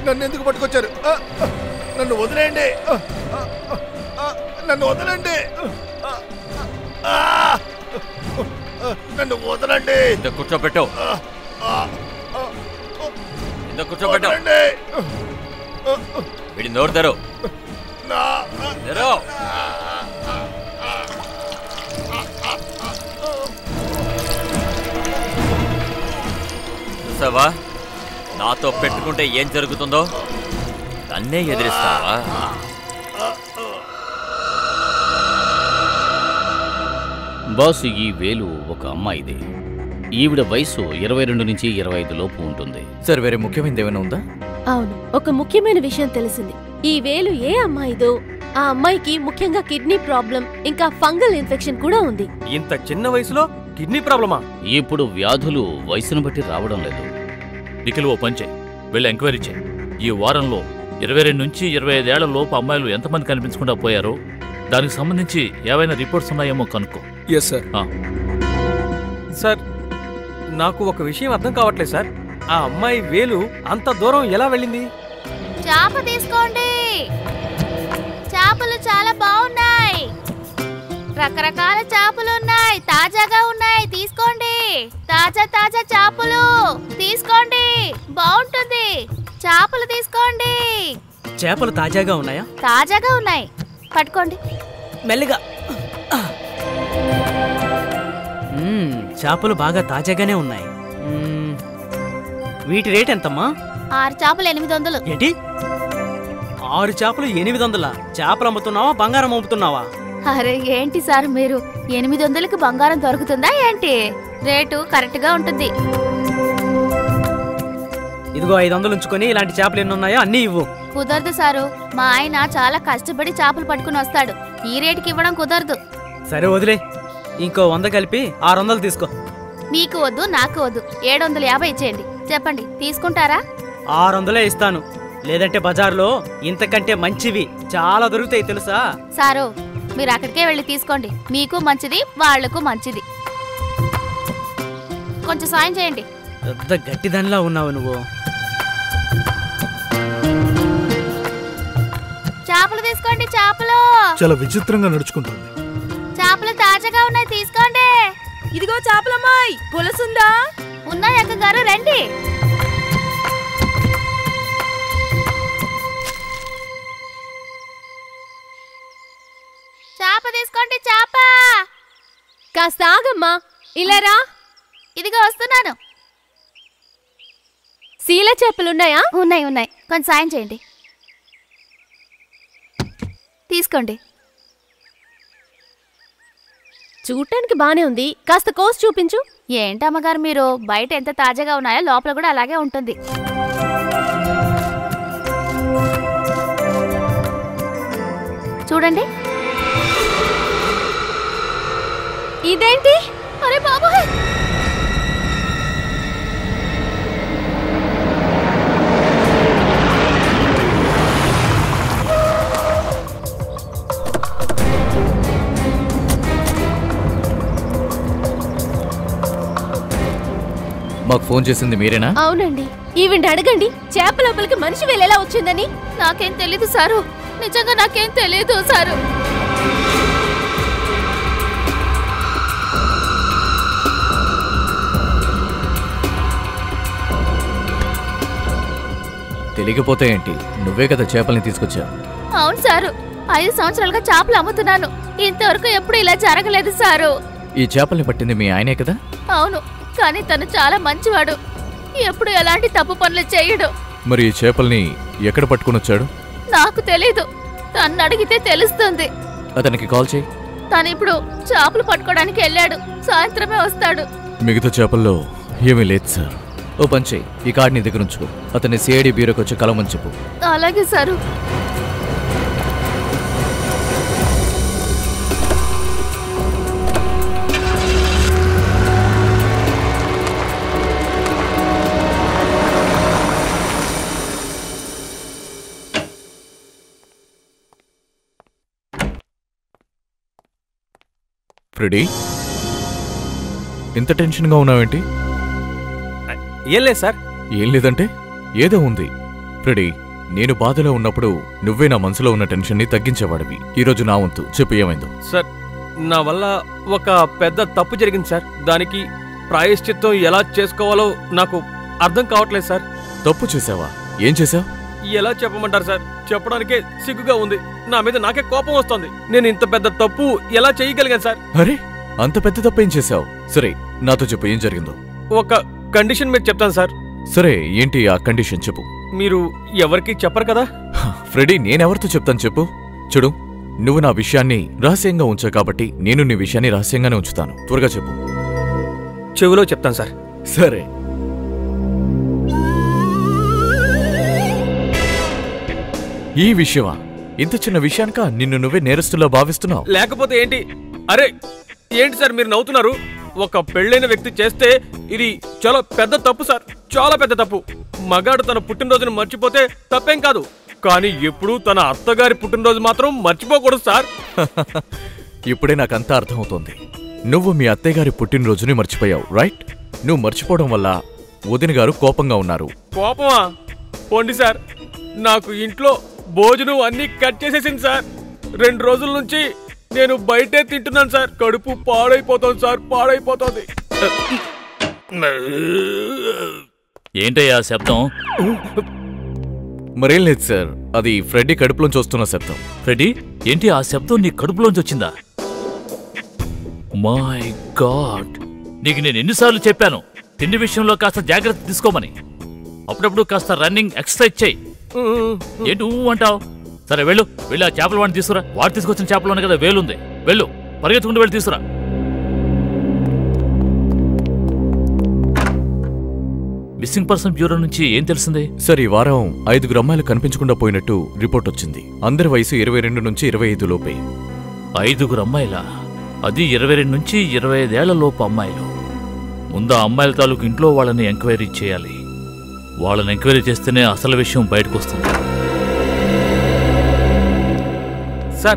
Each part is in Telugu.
నన్ను ఎందుకు పట్టుకొచ్చారు ఆ, ఆ, నన్ను వదిలేయండి ఆ, ఆ, ఆ, నన్ను వదలండి ఆ, ఆ, ఆ, నన్ను వదలండి ఇంత కూర్చోబెట్టు ఆ, ఆ, ఆ, ఇంత కూర్చోబెట్టు వదలండి వీడి నోరు తెరు నా తెరు చూసావా నాతో పెట్టుకుంటే ఏం జరుగుతుందో నన్నే ఎదిరిస్తావా బాస్ ఈ వేలు ఒక అమ్మాయిది ఈవిడ వయసు ఇరవై రెండు నుంచి ఇరవై ఐదు లోపు ఉంటుంది సార్ వేరే ముఖ్యమైనది ఏమైనా ఉందా అవును ఒక ముఖ్యమైన విషయం తెలిసింది ఈ వేలు ఏ అమ్మాయిదో ఆ అమ్మాయికి ముఖ్యంగా కిడ్నీ ప్రాబ్లం ఇంకా ఫంగల్ ఇన్ఫెక్షన్ కూడా ఉంది ఇంత చిన్న వయసులో కిడ్నీ ప్రాబ్లమా ఇప్పుడు వ్యాధులు వయసును బట్టి రావడం లేదు నిఖిల్ ఓ పంచే వెళ్ళి ఎంక్వైరీ చేయి ఈ వారంలో ఇరవై రెండు నుంచి ఇరవై ఐదేళ్ల లోపు అమ్మాయిలు ఎంతమంది కనిపించకుండా పోయారో దానికి సంబంధించి ఏవైనా రిపోర్ట్స్ ఉన్నాయేమో కనుక్కో ఎస్ సార్ సార్ నాకు ఒక విషయం అర్థం కావట్లేదు సార్ ఆ అమ్మాయి వేలు అంత దూరం ఎలా వెళ్ళింది చేప తీసుకోండి చేపలు చాలా బాగున్నాయి రకరకాల చేపలు ఉన్నాయి తాజాగా ఉన్నాయి తీసుకోండి తాజా తాజా చేపలు తీసుకోండి బాగుంటుంది చేపలు తీసుకోండి చేపలు తాజాగా ఉన్నాయా తాజాగా ఉన్నాయి పట్టుకోండి మెల్లిగా మ్మ్, చేపలు బాగా తాజాగానే ఉన్నాయి మ్మ్, వీటి రేట్ ఎంతమ్మా ఆరు చేపలు ఎనిమిది వందలు ఏంటి ఆరు చేపలు ఎనిమిది వందల చేపలు అమ్ముతున్నావా బంగారం అమ్ముతున్నావా అరే ఏంటి సార్ మీరు ఎనిమిది వందలకి బంగారం దొరుకుతుందా ఏంటి రేటు కరెక్ట్ గా ఉంటుంది ఇదిగో ఐదు వందలు ఉంచుకొని ఇలాంటి చేపలు ఎన్ని ఉన్నాయో అన్నీ ఇవ్వు కుదరదు సారు మా ఆయన చాలా కష్టపడి చేపలు పట్టుకుని వస్తాడు ఈ రేటుకి ఇవ్వడం కుదరదు సరే వదిలే ఇంకో వంద కలిపి ఆరు వందలు తీసుకో మీకు వద్దు నాకు వద్దు ఏడు వందల యాభై ఇచ్చేయండి చెప్పండి తీసుకుంటారా ఆరు వందలే ఇస్తాను లేదంటే బజార్లో ఇంతకంటే మంచివి చాలా దొరుకుతాయి తెలుసా సారు మీరు అక్కడికే వెళ్ళి తీసుకోండి మీకు మంచిది వాళ్లకు మంచిది కొంచెం సాయం చేయండి పెద్ద గట్టిదానిలా ఉన్నావు నువ్వు చేపలు తీసుకోండి చేపలు చాలా విచిత్రంగా నడుచుకుంటుంది చేపలు తాజాగా ఉన్నాయి తీసుకోండి ఇదిగో చేపలమ్మాయి పులుసుందా ఉన్నాయి అక్క గారు రండి చేప తీసుకోండి చేప కాస్త ఆగమ్మా ఇలా రా ఇదిగో వస్తున్నాను శీల చేపలున్నాయా ఉన్నాయి ఉన్నాయి కొంచెం సాయం చేయండి తీసుకోండి చూడటానికి బానే ఉంది కాస్త కోసి చూపించు ఏంటి అమ్మగారు మీరు బయట ఎంత తాజాగా ఉన్నాయో లోపల కూడా అలాగే ఉంటుంది చూడండి ఇదేంటి అరే బాబోయ్ మాకు ఫోన్ చేసింది మీరేనా అవునండి ఈవిండి అడగండి చేప లోపలికి మనిషి వెళ్ళేలా వచ్చిందని నాకేం తెలీదు సారు నిజంగా నాకేం తెలియదు సారు తెలియకపోతే ఏంటి నువ్వే కదా చేపల్ని తీసుకొచ్చావు అవును సారు ఐదు సంవత్సరాలుగా చేపలు అమ్ముతున్నాను ఇంతవరకు ఎప్పుడు ఇలా జరగలేదు సారు ఈ చేపల్ని పట్టింది మీ ఆయనే కదా అవును కానీ తను చాలా మంచివాడు ఎప్పుడు ఎలాంటి తప్పు పనులు చేయడు మరి ఈ చేపల్ని ఎక్కడ పట్టుకుని వచ్చాడు నాకు తెలీదు తన్ను అడిగితే తెలుస్తుంది అతనికి కాల్ చేయి తను ఇప్పుడు చేపలు పట్టుకోవడానికి వెళ్ళాడు సాయంత్రమే వస్తాడు మిగతా చేపల్లో ఏమీ లేదు సార్ ఓ పని చేయి ఈ కార్డ్ నీ దగ్గర ఉంచుకో అతన్ని సిఐడి బ్యూరోకి వచ్చి కలవమని చెప్పు అలాగే సారు ఫ్రెడీ ఇంత టెన్షన్గా ఉన్నావేంటి ఏం లేదు సార్ ఏం లేదంటే ఏదో ఉంది ఫ్రెడీ నేను బాధలో ఉన్నప్పుడు నువ్వే నా మనసులో ఉన్న టెన్షన్ని తగ్గించేవాడివి ఈరోజు నా వంతు చెప్పు ఏమైందో సార్ నా వల్ల ఒక పెద్ద తప్పు జరిగింది సార్ దానికి ప్రాయశ్చిత్తం ఎలా చేసుకోవాలో నాకు అర్థం కావట్లేదు సార్ తప్పు చేసావా ఏం చేసావు ఎలా చెప్పమంటారు సార్ చెప్పడానికే సిగ్గుగా ఉంది నా మీద నాకే కోపం వస్తుంది నేను ఇంత పెద్ద తప్పు ఎలా చేయగలిగాను సార్ అరే అంత పెద్ద తప్పేం చేసావు సరే నాతో చెప్పు ఏం జరిగిందో ఒక కండిషన్ మీద చెప్తాను సార్ సరే ఏంటి ఆ కండిషన్ చెప్పు మీరు ఎవరికి చెప్పరు కదా ఫ్రెడీ నేనెవరితో చెప్తాను చెప్పు చూడు నువ్వు నా విషయాన్ని రహస్యంగా ఉంచావు కాబట్టి నేను నీ విషయాన్ని రహస్యంగానే ఉంచుతాను త్వరగా చెప్పు చెవిలో చెప్తాను సార్ సరే ఈ విషయమా ఇంత చిన్న విషయానిక నిన్ను నువ్వే నేరస్తులా భావిస్తున్నావు లేకపోతే ఏంటి అరే ఏంటి సార్ మీరు నవ్వుతున్నారు ఒక పెళ్ళైన వ్యక్తి చేస్తే ఇది చాలా పెద్ద తప్పు సార్ చాలా పెద్ద తప్పు మగాడు తన పుట్టినరోజును మర్చిపోతే తప్పేం కాదు కానీ ఎప్పుడూ తన అత్తగారి పుట్టినరోజు మాత్రం మర్చిపోకూడదు సార్ ఇప్పుడే నాకంతా అర్థమవుతోంది నువ్వు మీ అత్తయ్య గారి పుట్టినరోజుని మర్చిపోయావు రైట్ నువ్వు మర్చిపోవడం వల్ల వదిన గారు కోపంగా ఉన్నారు కోపమా పోండి సార్ నాకు ఇంట్లో భోజనం అన్ని కట్ చేసేసింది సార్ రెండు రోజుల నుంచి నేను బయటే తింటున్నాను సార్ కడుపు పాడైపోతుంది సార్ పాడైపోతుంది ఏంటయ్యా ఆ శబ్దం మరేం లేదు సార్ అది ఫ్రెడ్డీ కడుపులోంచి వస్తున్న శబ్దం ఫ్రెడీ ఏంటి ఆ శబ్దం నీ కడుపులోంచి వచ్చిందా మై గాడ్ నీకు నేను ఎన్నిసార్లు చెప్పాను తిండి విషయంలో కాస్త జాగ్రత్త తీసుకోమని అప్పుడప్పుడు కాస్త రన్నింగ్ ఎక్సర్సైజ్ చేయి ఏంటి ఊ అంటావు సరే వెళ్ళు వెళ్ళి ఆ చేపల వాడిని తీసుకురా వాడు తీసుకొచ్చిన చేపలోనే కదా వేలుంది వెళ్ళు పరిగెత్తుకుంటూ వెళ్ళి తీసుకురా మిస్సింగ్ పర్సన్ బ్యూరో నుంచి ఏం తెలిసింది సార్ ఈ వారం ఐదుగురు అమ్మాయిలు కనిపించకుండా పోయినట్టు రిపోర్ట్ వచ్చింది అందరి వయసు ఇరవై రెండు నుంచి ఇరవై ఐదు లోపే ఐదుగురు అమ్మాయిలా అది ఇరవై రెండు నుంచి ఇరవై ఐదేళ్ల లోపు అమ్మాయిలు ముందు ఆ అమ్మాయిల తాలూకు ఇంట్లో వాళ్ళని ఎంక్వైరీ చేయాలి వాళ్ళని ఎంక్వైరీ చేస్తేనే అసలు విషయం బయటకు వస్తుంది సార్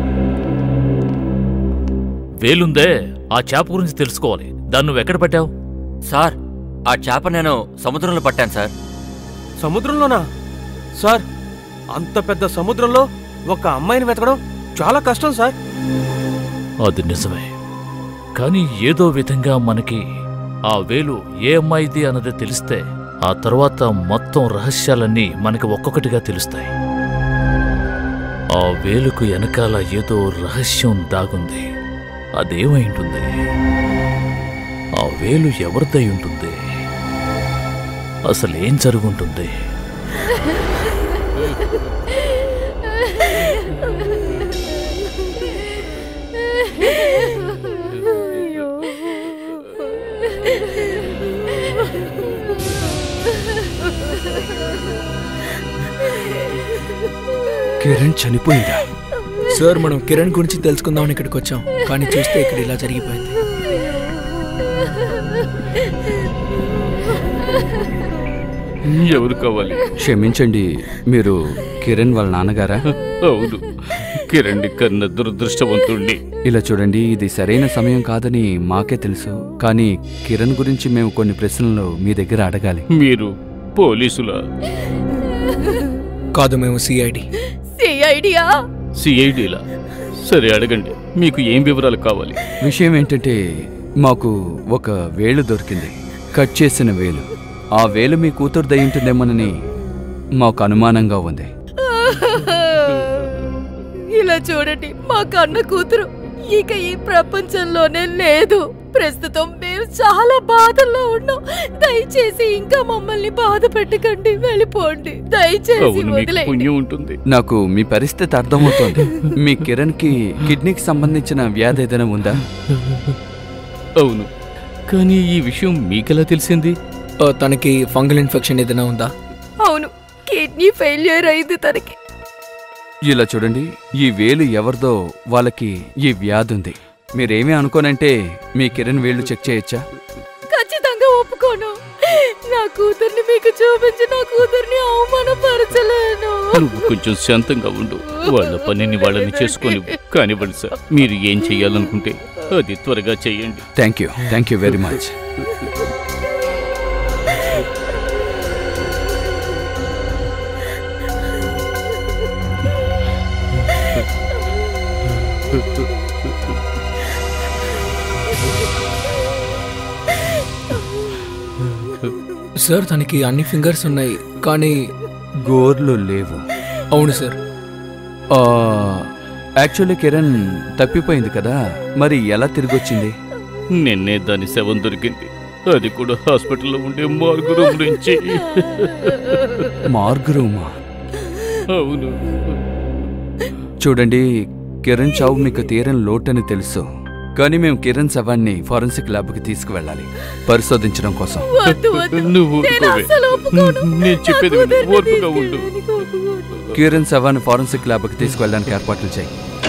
వేలుందే ఆ చేప గురించి తెలుసుకోవాలి దాన్ని నువ్వు ఎక్కడ పెట్టావు సార్ ఆ చేప నేను సముద్రంలో పట్టాను సార్ సముద్రంలోనా సార్ అంత పెద్ద సముద్రంలో ఒక అమ్మాయిని వెతకడం చాలా కష్టం సార్ అది నిజమే కానీ ఏదో విధంగా మనకి ఆ వేలు ఏ అమ్మాయిది అన్నది తెలిస్తే ఆ తర్వాత మొత్తం రహస్యాలన్నీ మనకి ఒక్కొక్కటిగా తెలుస్తాయి ఆ వేలుకు వెనకాల ఏదో రహస్యం దాగుంది అదేమై ఉంటుంది ఆ వేలు ఎవరిదై ఉంటుంది అసలు ఏం జరుగుంటుంది కిరణ్ చనిపోయిందా సార్ మనం కిరణ్ గురించి తెలుసుకుందామని ఇక్కడికి వచ్చాం కానీ చూస్తే ఇక్కడ ఇలా జరిగిపోయింది ఎవరు కావాలి క్షమించండి మీరు కిరణ్ వాళ్ళ నాన్నగారా అవును కిరణ్ కన్నా దురదృష్టవంతుణ్ణి ఇలా చూడండి ఇది సరైన సమయం కాదని మాకే తెలుసు కానీ కిరణ్ గురించి మేము కొన్ని ప్రశ్నలు మీ దగ్గర అడగాలి మీరు పోలీసుల కాదు మేము సిఐడి సిఐడియా సిఐడిలా సరే అడగండి మీకు ఏం వివరాలు కావాలి విషయం ఏంటంటే మాకు ఒక వేలు దొరికింది కట్ చేసిన వేలు ఆ వేలు మీ కూతురు దయ్యుంటుందేమోనని మాకు అనుమానంగా ఉంది ఇలా చూడండి మా కన్న కూతురు ఇక ఈ ప్రపంచంలోనే లేదు ప్రస్తుతం మేము చాలా బాధల్లో ఉన్నాం దయచేసి ఇంకా మమ్మల్ని బాధ పెట్టకండి వెళ్ళిపోండి దయచేసి అవును మీకు వదిలేయండి పుణ్యం ఉంటుంది నాకు మీ పరిస్థితి అర్థమవుతోంది మీ కిరణ్కి కిడ్నీకి సంబంధించిన వ్యాధి ఏదైనా ఉందా అవును కానీ ఈ విషయం మీకెలా తెలిసింది ఆ, తనకి ఫంగల్ ఇన్ఫెక్షన్ ఏదైనా ఉందా అవును కిడ్నీ ఫెయిల్యూర్ అయింది తనకి ఇలా చూడండి ఈ వేలు ఎవరిదో వాళ్ళకి ఈ వ్యాధి ఉంది మీరేమీ అనుకోనంటే మీ కిరణ్ వేళ్ళు చెక్ చేయొచ్చా ఖచ్చితంగా ఒప్పుకోను నా కూతుర్ని మీకు చూపించి నా కూతుర్ని అవమానపరచలేను నువ్వు కొంచెం శాంతంగా ఉండు వాళ్ళ పనిని వాళ్ళని చేసుకొని కానివ్వండి సార్ మీరు ఏం చెయ్యాలనుకుంటే అది త్వరగా చెయ్యండి thank you thank you very much sir తనకి అన్ని ఫింగర్స్ ఉన్నాయి కానీ గోర్లు లేవు అవును సార్ ఆ, యాక్చువల్లీ కిరణ్ తప్పిపోయింది కదా మరి ఎలా తిరిగి వచ్చింది నిన్నే దాని శవం దొరికింది అది కూడా హాస్పిటల్లో ఉండే మార్గు రూమ్ నుంచి మార్గ్ రూమా అవును చూడండి కిరణ్ చావు మీకు తీరని లోటని తెలుసు కానీ మేము కిరణ్ శవాన్ని ఫారెన్సిక్ ల్యాబ్కి తీసుకువెళ్ళాలి పరిశోధించడం కోసం వద్దు వద్దు నువ్వు నేను ఊరుకోవే. అస్సలు ఒప్పుకోను. నేను చెప్పేది నా విను. కూతుర్ని ఓర్పుగా ఉండు కిరణ్ శవాన్ని ఫారెన్సిక్ ల్యాబ్కి తీసుకువెళ్ళడానికి ఏర్పాట్లు చేయి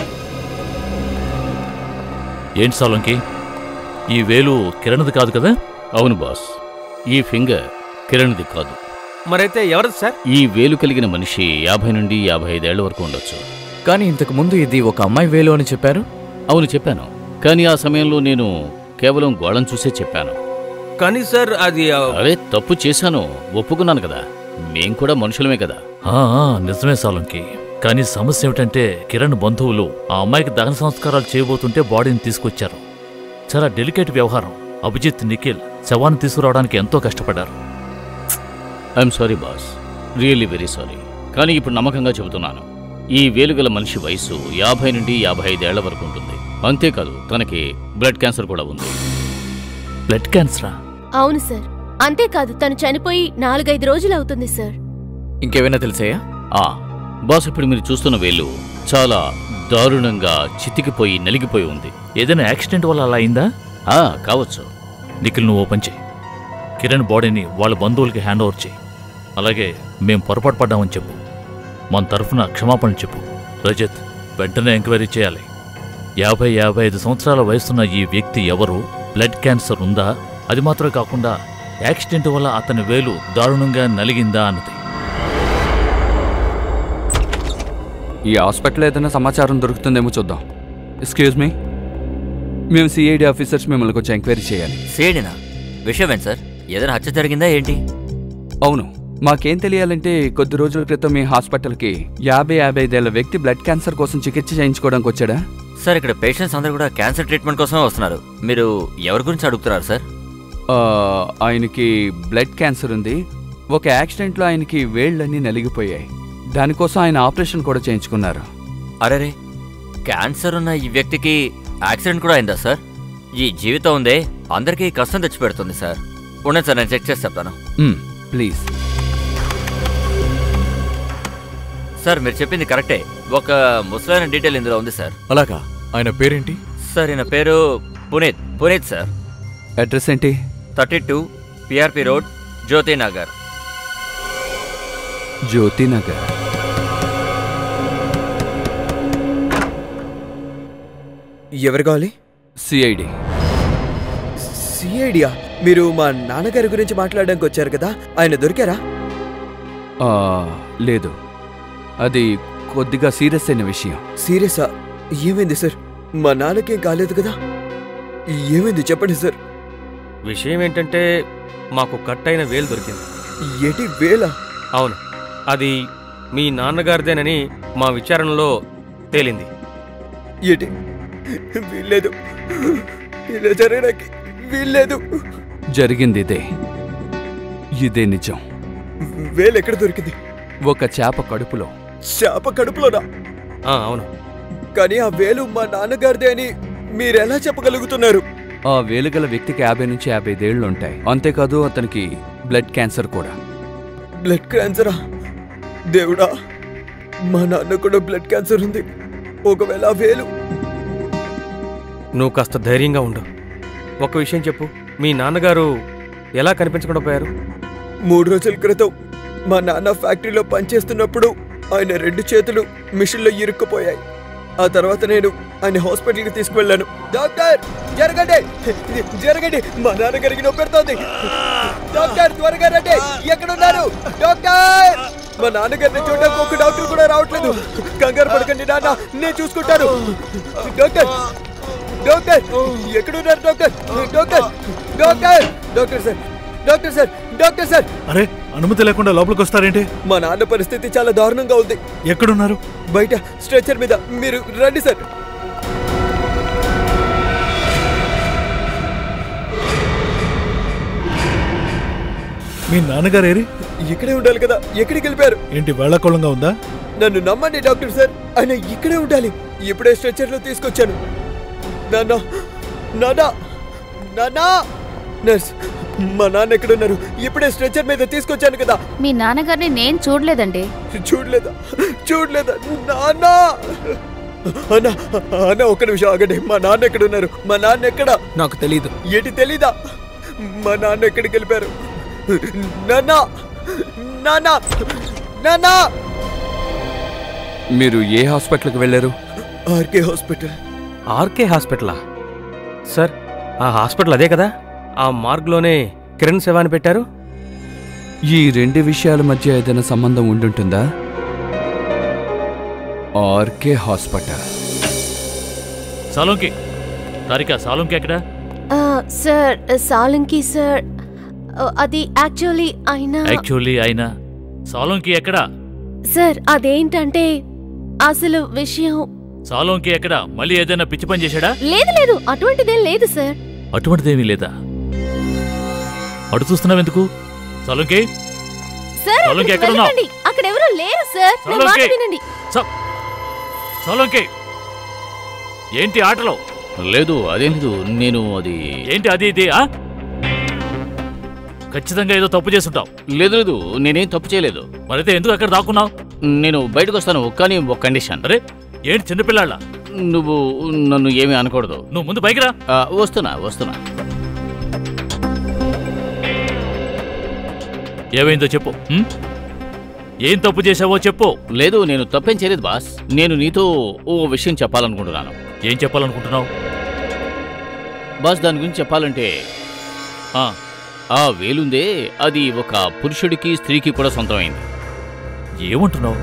ఏంటి సాలంకి ఈ వేలు కిరణ్ది కాదు కదా అవును బాస్ ఈ ఫింగర్ కిరణ్ది కాదు మరైతే ఎవరిది సార్ ఈ వేలు కలిగిన మనిషి యాభై నుండి యాభై ఐదేళ్ల వరకు ఉండొచ్చు కానీ ఇంతకు ముందు ఇది ఒక అమ్మాయి వేలు అని చెప్పారు అవును చెప్పాను కానీ ఆ సమయంలో నేను కేవలం గోళం చూసే చెప్పాను కానీ సార్ అది ఆ, అరే తప్పు చేశాను ఒప్పుకున్నాను కదా మేం కూడా మనుషులమే కదా ఆ, ఆ, నిజమే సాలంకి కానీ సమస్య ఏమిటంటే కిరణ్ బంధువులు ఆ అమ్మాయికి దహన సంస్కారాలు చేయబోతుంటే బాడీని తీసుకొచ్చారు చాలా డెలికేట్ వ్యవహారం అభిజిత్ నిఖిల్ శవాన్ని తీసుకురావడానికి ఎంతో కష్టపడ్డారు I'm sorry boss really very sorry కానీ ఇప్పుడు నమ్మకంగా చెబుతున్నాను ఈ వేలుగల మనిషి వయసు యాభై నుండి యాభై ఐదేళ్ల వరకు ఉంటుంది అంతేకాదు తనకి బ్లడ్ క్యాన్సర్ కూడా ఉంది బ్లడ్ క్యాన్సరా అవును సార్ అంతేకాదు తను చనిపోయి నాలుగైదు రోజులు అవుతుంది సార్ ఇంకేమైనా తెలిసాయా ఆ బాస్ ఇప్పుడు మీరు చూస్తున్న వేలు చాలా దారుణంగా చితికిపోయి నలిగిపోయి ఉంది ఏదైనా యాక్సిడెంట్ వల్ల అలా అయిందా ఆ కావచ్చు నిఖిల్ నువ్వు ఓపెన్ చేయి కిరణ్ బాడీని వాళ్ళ బంధువులకి హ్యాండ్ ఓవర్ చేయి అలాగే మేం పొరపాటు పడ్డామని చెప్పు మన తరఫున క్షమాపణలు చెప్పు రజత్ వెంటనే ఎంక్వైరీ చేయాలి యాభై యాభై ఐదు సంవత్సరాల వయసున్న ఈ వ్యక్తి ఎవరు బ్లడ్ క్యాన్సర్ ఉందా అది మాత్రమే కాకుండా యాక్సిడెంట్ వల్ల అతని వేలు దారుణంగా నలిగిందా అన్నది ఈ హాస్పిటల్లో ఏదైనా సమాచారం దొరుకుతుందేమో చూద్దాం ఎక్స్క్యూజ్ మీ మేము సిఐడి ఆఫీసర్స్ మిమ్మల్ని కొంచెం ఎంక్వైరీ చేయాలి సేడినా విషయం ఏంటి సార్ ఏదైనా హత్య జరిగిందా ఏంటి అవును మాకేం తెలియాలంటే కొద్ది రోజుల క్రితం మీ హాస్పిటల్కి యాభై యాభై ఐదేళ్ల వ్యక్తి బ్లడ్ క్యాన్సర్ కోసం చికిత్స చేయించుకోవడానికి వచ్చాడా సార్ ఇక్కడ పేషెంట్స్ అందరూ కూడా క్యాన్సర్ ట్రీట్మెంట్ కోసమే వస్తున్నారు మీరు ఎవరి గురించి అడుగుతున్నారు సార్ ఆ, ఆయనకి బ్లడ్ క్యాన్సర్ ఉంది ఒక యాక్సిడెంట్లో ఆయనకి వేళ్ళన్నీ నలిగిపోయాయి దానికోసం ఆయన ఆపరేషన్ కూడా చేయించుకున్నారు అరేరే క్యాన్సర్ ఉన్న ఈ వ్యక్తికి యాక్సిడెంట్ కూడా అయిందా సార్ ఈ జీవితం ఉందే అందరికీ కష్టం తెచ్చిపెడుతుంది సార్ ఉండండి సార్ నేను చెక్ చేసి చెప్తాను మ్, ప్లీజ్ సార్ మీరు చెప్పింది కరెక్టే ఒక ముసలైన డీటెయిల్ ఇందులో ఉంది సార్ అలాగా ఆయన పేరేంటి సార్ ఈయన పేరు పునీత్ పునీత్ సార్ అడ్రస్ ఏంటి thirty two PRP road Jyothi Nagar Jyothinagar ఎవరు కావాలి సిఐడి సిఐడియా మీరు మా నాన్నగారి గురించి మాట్లాడడానికి వచ్చారు కదా ఆయన దొరికారా ఆ, లేదు అది కొద్దిగా సీరియస్ అయిన విషయం సీరియసా ఏమైంది సార్ మా నాన్నకేం కాలేదు కదా ఏమైంది చెప్పండి సార్ విషయం ఏంటంటే మాకు కట్ అయిన వేలు దొరికింది ఏటి వేళ అవును అది మీ నాన్నగారిదేనని మా విచారణలో తేలింది ఏటి వీల్లేదు ఇలా జరగడానికి వీల్లేదు జరిగింది ఇదే ఇదే నిజం వేలు ఎక్కడ దొరికింది ఒక చేప కడుపులో చేప కడుపులోనా ఆ, అవును కానీ ఆ వేలు మా నాన్నగారిదే అని మీరెలా చెప్పగలుగుతున్నారు ఆ వేలుగల వ్యక్తికి యాభై నుంచి యాభై ఐదేళ్లు ఉంటాయి అంతేకాదు అతనికి బ్లడ్ క్యాన్సర్ కూడా బ్లడ్ క్యాన్సరా దేవుడా మా నాన్న కూడా బ్లడ్ క్యాన్సర్ ఉంది ఒకవేళ ఆ వేలు నువ్వు కాస్త ధైర్యంగా ఉండు ఒక విషయం చెప్పు మీ నాన్నగారు ఎలా కనిపించకుండా పోయారు మూడు రోజుల క్రితం మా నాన్న ఫ్యాక్టరీలో పనిచేస్తున్నప్పుడు ఆయన రెండు చేతులు మిషన్లో ఇరుక్కుపోయాయి ఆ తర్వాత నేను ఆయన హాస్పిటల్కి తీసుకువెళ్ళాను డాక్టర్ జరగండి జరగండి మా నాన్నగారికి నొప్పి పెడుతోంది డాక్టర్ త్వరగా రండి ఎక్కడున్నారు డాక్టర్ మా నాన్నగారిని చూడడానికి ఒక డాక్టర్ కూడా రావట్లేదు కంగారు పడకండి నాన్న నేను చూసుకుంటాను డాక్టర్ డాక్టర్ ఎక్కడున్నారు doctor doctor doctor doctor sir doctor sir doctor sir అరే అనుమతి లేకుండా లోపలికి వస్తారేంటి మా నాన్న పరిస్థితి చాలా దారుణంగా ఉంది ఎక్కడున్నారు బయట స్ట్రెచర్ మీద మీరు రండి సార్ మీ నాన్నగారు ఏరి ఇక్కడే ఉండాలి కదా ఎక్కడికి వెళ్ళిపోయారు ఏంటి వేళకోళంగా ఉందా నన్ను నమ్మండి డాక్టర్ సార్ ఆయన ఇక్కడే ఉండాలి ఇప్పుడే స్ట్రెచ్చర్లో తీసుకొచ్చాను నాన్న నాన్న నాన్న నర్స్ మా నాన్న ఎక్కడున్నారు ఇప్పుడే స్ట్రెచ్చర్ మీద తీసుకొచ్చాను కదా మీ నాన్నగారిని నేను చూడలేదండి చూడలేదా చూడలేదా నాన్న అన్న అన్న ఒక్క నిమిషం ఆగండి మా నాన్న ఎక్కడున్నారు మా నాన్న ఎక్కడ నాకు తెలీదు ఏంటి తెలీదా మా నాన్న ఎక్కడికి వెళ్ళిపోయారు నాన్న నాన్న నాన్న మీరు ఏ హాస్పిటల్కి వెళ్ళారు ఆర్కే హాస్పిటల్ ఆర్కే హాస్పిటలా సార్ ఆ హాస్పిటల్ అదే కదా ఆ మార్గ్లోనే కిరణ్ సేవ అని పెట్టారు ఈ రెండు విషయాల మధ్య ఏదైనా సంబంధం ఉండుంటుందా ఆర్కే హాస్పిటల్ సాలోంకి తారిక సాలోంకి ఎక్కడ ఆ, సార్ సాలంకి సార్ ఆ, అది యాక్చువల్లీ ఆయన యాక్చువల్లీ ఆయన సాలోంకి ఎక్కడ సార్ అదేంటంటే అసలు విషయం సాలోంకి ఎక్కడ మళ్ళీ ఏదైనా పిచ్చి పని చేశాడా లేదు లేదు అటువంటిదేం లేదు సార్ అటువంటిదేమీ లేదా అటు చూస్తున్నావెందుకు సాలోంకి సార్ సాలోంకి అక్కడికి ఎక్కడ ఉన్నావు? వెళ్ళకండి. అక్కడ ఎవరు లేరు సార్ నా మాట సాలోంకి! వినండి సా- సాలోంకి ఏంటి ఆటలో లేదు అదేం లేదు నేను అది ఏంటి అది ఇది ఆ? ఖచ్చితంగా ఏదో తప్పు చేసుంటావు లేదు లేదు నేనేం తప్పు చేయలేదు మరైతే ఎందుకు అక్కడ దాక్కున్నావు నేను బయటకు వస్తాను కానీ ఒక కండిషన్ అరే ఏంటి చిన్నపిల్లాళ్ళ నువ్వు నన్ను ఏమీ అనకూడదు నువ్వు ముందు పైకి రా ఆ, వస్తున్నా వస్తున్నా ఏమైందో చెప్పు ఉం? ఏం తప్పు చేసావో చెప్పు లేదు నేను తప్పేం చేయలేదు బాస్ నేను నీతో ఓ విషయం చెప్పాలనుకుంటున్నాను ఏం చెప్పాలనుకుంటున్నావు బాస్ దాని గురించి చెప్పాలంటే ఆ, ఆ వేలుందే అది ఒక పురుషుడికి స్త్రీకి కూడా సొంతమైంది ఏమంటున్నావు